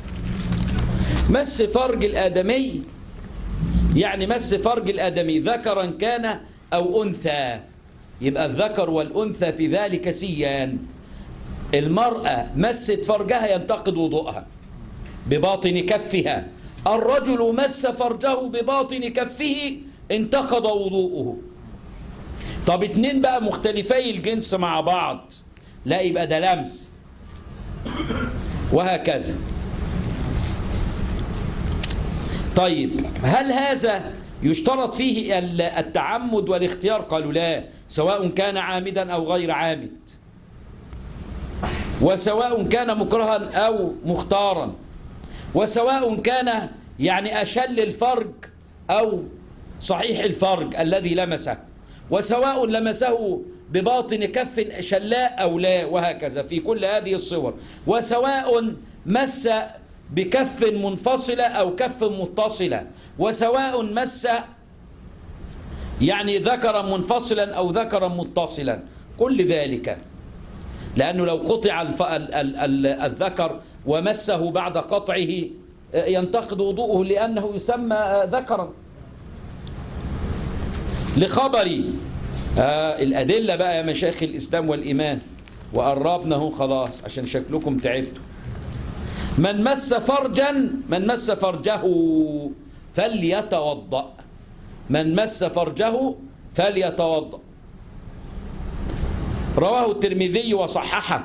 مس فرج الآدمي يعني مس فرج الآدمي ذكرا كان أو أنثى يبقى الذكر والأنثى في ذلك سيان المرأة مست فرجها ينتقد وضوءها بباطن كفها الرجل مس فرجه بباطن كفه انتقض وضوءه طب اتنين بقى مختلفي الجنس مع بعض لا يبقى ده لمس وهكذا طيب هل هذا يشترط فيه ال- التعمد والاختيار قالوا لا سواء كان عامدا أو غير عامد وسواء كان مكرها أو مختارا وسواء كان يعني أشل الفرج أو صحيح الفرج الذي لمسه وسواء لمسه بباطن كف شلاء أو لا وهكذا في كل هذه الصور وسواء مس بكف منفصلة أو كف متصلة وسواء مس يعني ذكرا منفصلا أو ذكرا متصلا كل ذلك لأنه لو قطع الف... ال... ال... ال... الذكر ومسه بعد قطعه ينتقد وضوءه لأنه يسمى ذكرا لخبر آه الأدلة بقى يا مشايخ الإسلام والإيمان وقربنا اهو خلاص عشان شكلكم تعبتوا من مس فرجا من مس فرجه فليتوضأ من مس فرجه فليتوضأ رواه الترمذي وصححه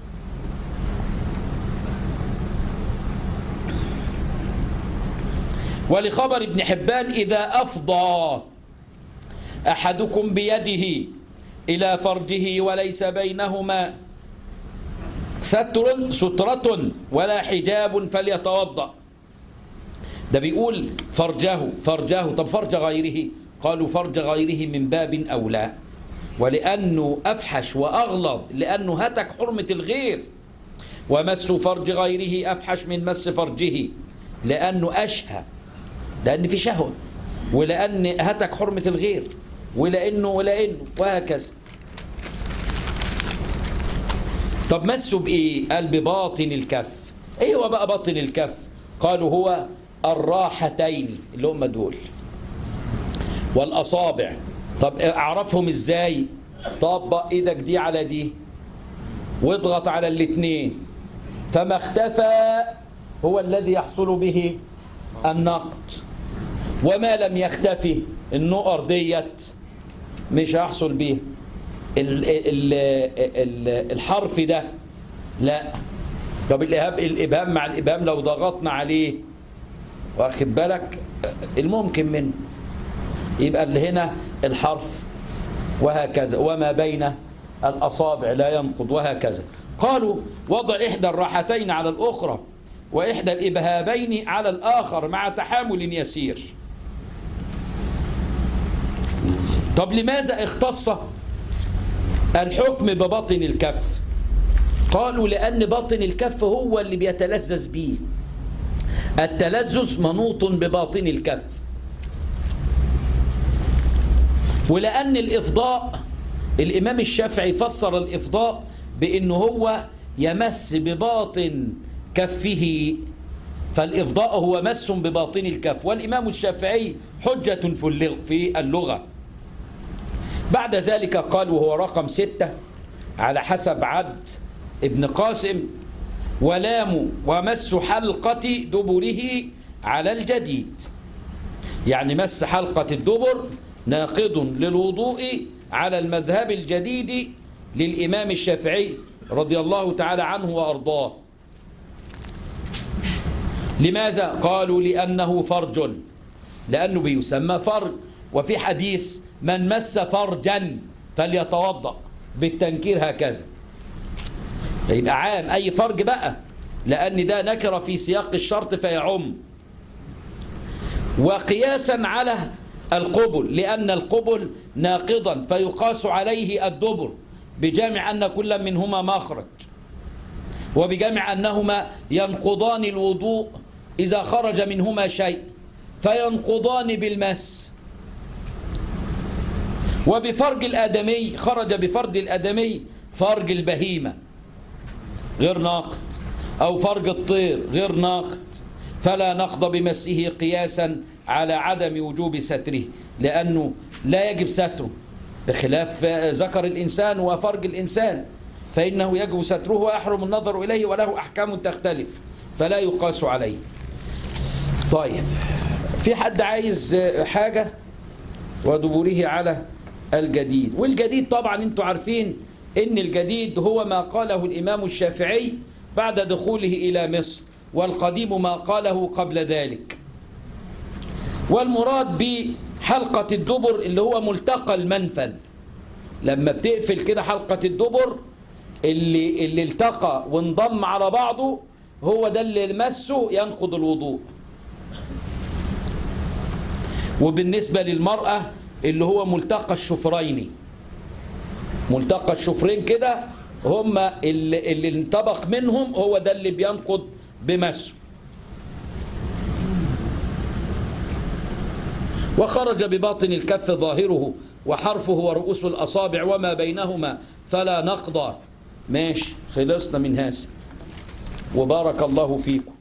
ولخبر ابن حبان إذا أفضى أحدكم بيده إلى فرجه وليس بينهما ستر سترة ولا حجاب فليتوضأ ده بيقول فرجه فرجه طب فرج غيره قالوا فرج غيره من باب أولى ولأنه أفحش وأغلظ لأنه هتك حرمة الغير ومس فرج غيره أفحش من مس فرجه لأنه أشهى لأن في شهوة ولأن هتك حرمة الغير ولأنه ولأنه وهكذا طب مسوا بإيه؟ قال بباطن الكف إيه هو بقى باطن الكف؟ قالوا هو الراحتين اللي هم دول والأصابع طب أعرفهم إزاي؟ طبق إيدك دي على دي واضغط على الاتنين فما اختفى هو الذي يحصل به النقد وما لم يختفي النقر ديت مش هيحصل بيه ال ال ال الحرف ده لا طب الإبهام, الإبهام مع الإبهام لو ضغطنا عليه واخد بالك الممكن منه يبقى اللي هنا الحرف وهكذا وما بين الأصابع لا ينقض وهكذا قالوا وضع إحدى الراحتين على الأخرى وإحدى الإبهابين على الآخر مع تحامل يسير طب لماذا اختص الحكم ببطن الكف قالوا لأن باطن الكف هو اللي بيتلذذ به التلذذ منوط بباطن الكف ولأن الإفضاء الإمام الشافعي فسر الإفضاء بأنه هو يمس بباطن كفه فالإفضاء هو مس بباطن الكف والإمام الشافعي حجة في اللغة بعد ذلك قال وهو رقم ستة على حسب عبد ابن قاسم ولام ومس حلقة دبره على الجديد يعني مس حلقة الدبر ناقض للوضوء على المذهب الجديد للإمام الشافعي رضي الله تعالى عنه وأرضاه لماذا؟ قالوا لأنه فرج لأنه بيسمى فرج وفي حديث من مس فرجا فليتوضأ بالتنكير هكذا يبقى عام أي فرج بقى لأن ده نكر في سياق الشرط فيعم وقياسا على القبل لأن القبل ناقضا فيقاس عليه الدبر بجامع أن كل منهما مخرج وبجامع أنهما ينقضان الوضوء إذا خرج منهما شيء فينقضان بالمس وبفرج الآدمي خرج بفرج الآدمي فرج البهيمة غير ناقض أو فرج الطير غير ناقض فلا نقض بمسه قياسا على عدم وجوب ستره لأنه لا يجب ستره بخلاف ذكر الإنسان وفرج الإنسان فإنه يجب ستره ويحرم النظر إليه وله أحكام تختلف فلا يقاس عليه طيب في حد عايز حاجة ودبوره على الجديد والجديد طبعا انتوا عارفين ان الجديد هو ما قاله الإمام الشافعي بعد دخوله إلى مصر والقديم ما قاله قبل ذلك والمراد بحلقة الدبر اللي هو ملتقى المنفذ لما بتقفل كده حلقة الدبر اللي, اللي التقى وانضم على بعضه هو ده اللي مسه ينقض الوضوء وبالنسبة للمرأة اللي هو ملتقى الشفرين ملتقى الشفرين كده هم اللي, اللي انطبق منهم هو ده اللي بينقض بمسه وخرج بباطن الكف ظاهره وحرفه ورؤوس الأصابع وما بينهما فلا نقض ماشي خلصنا من هذا وبارك الله فيكم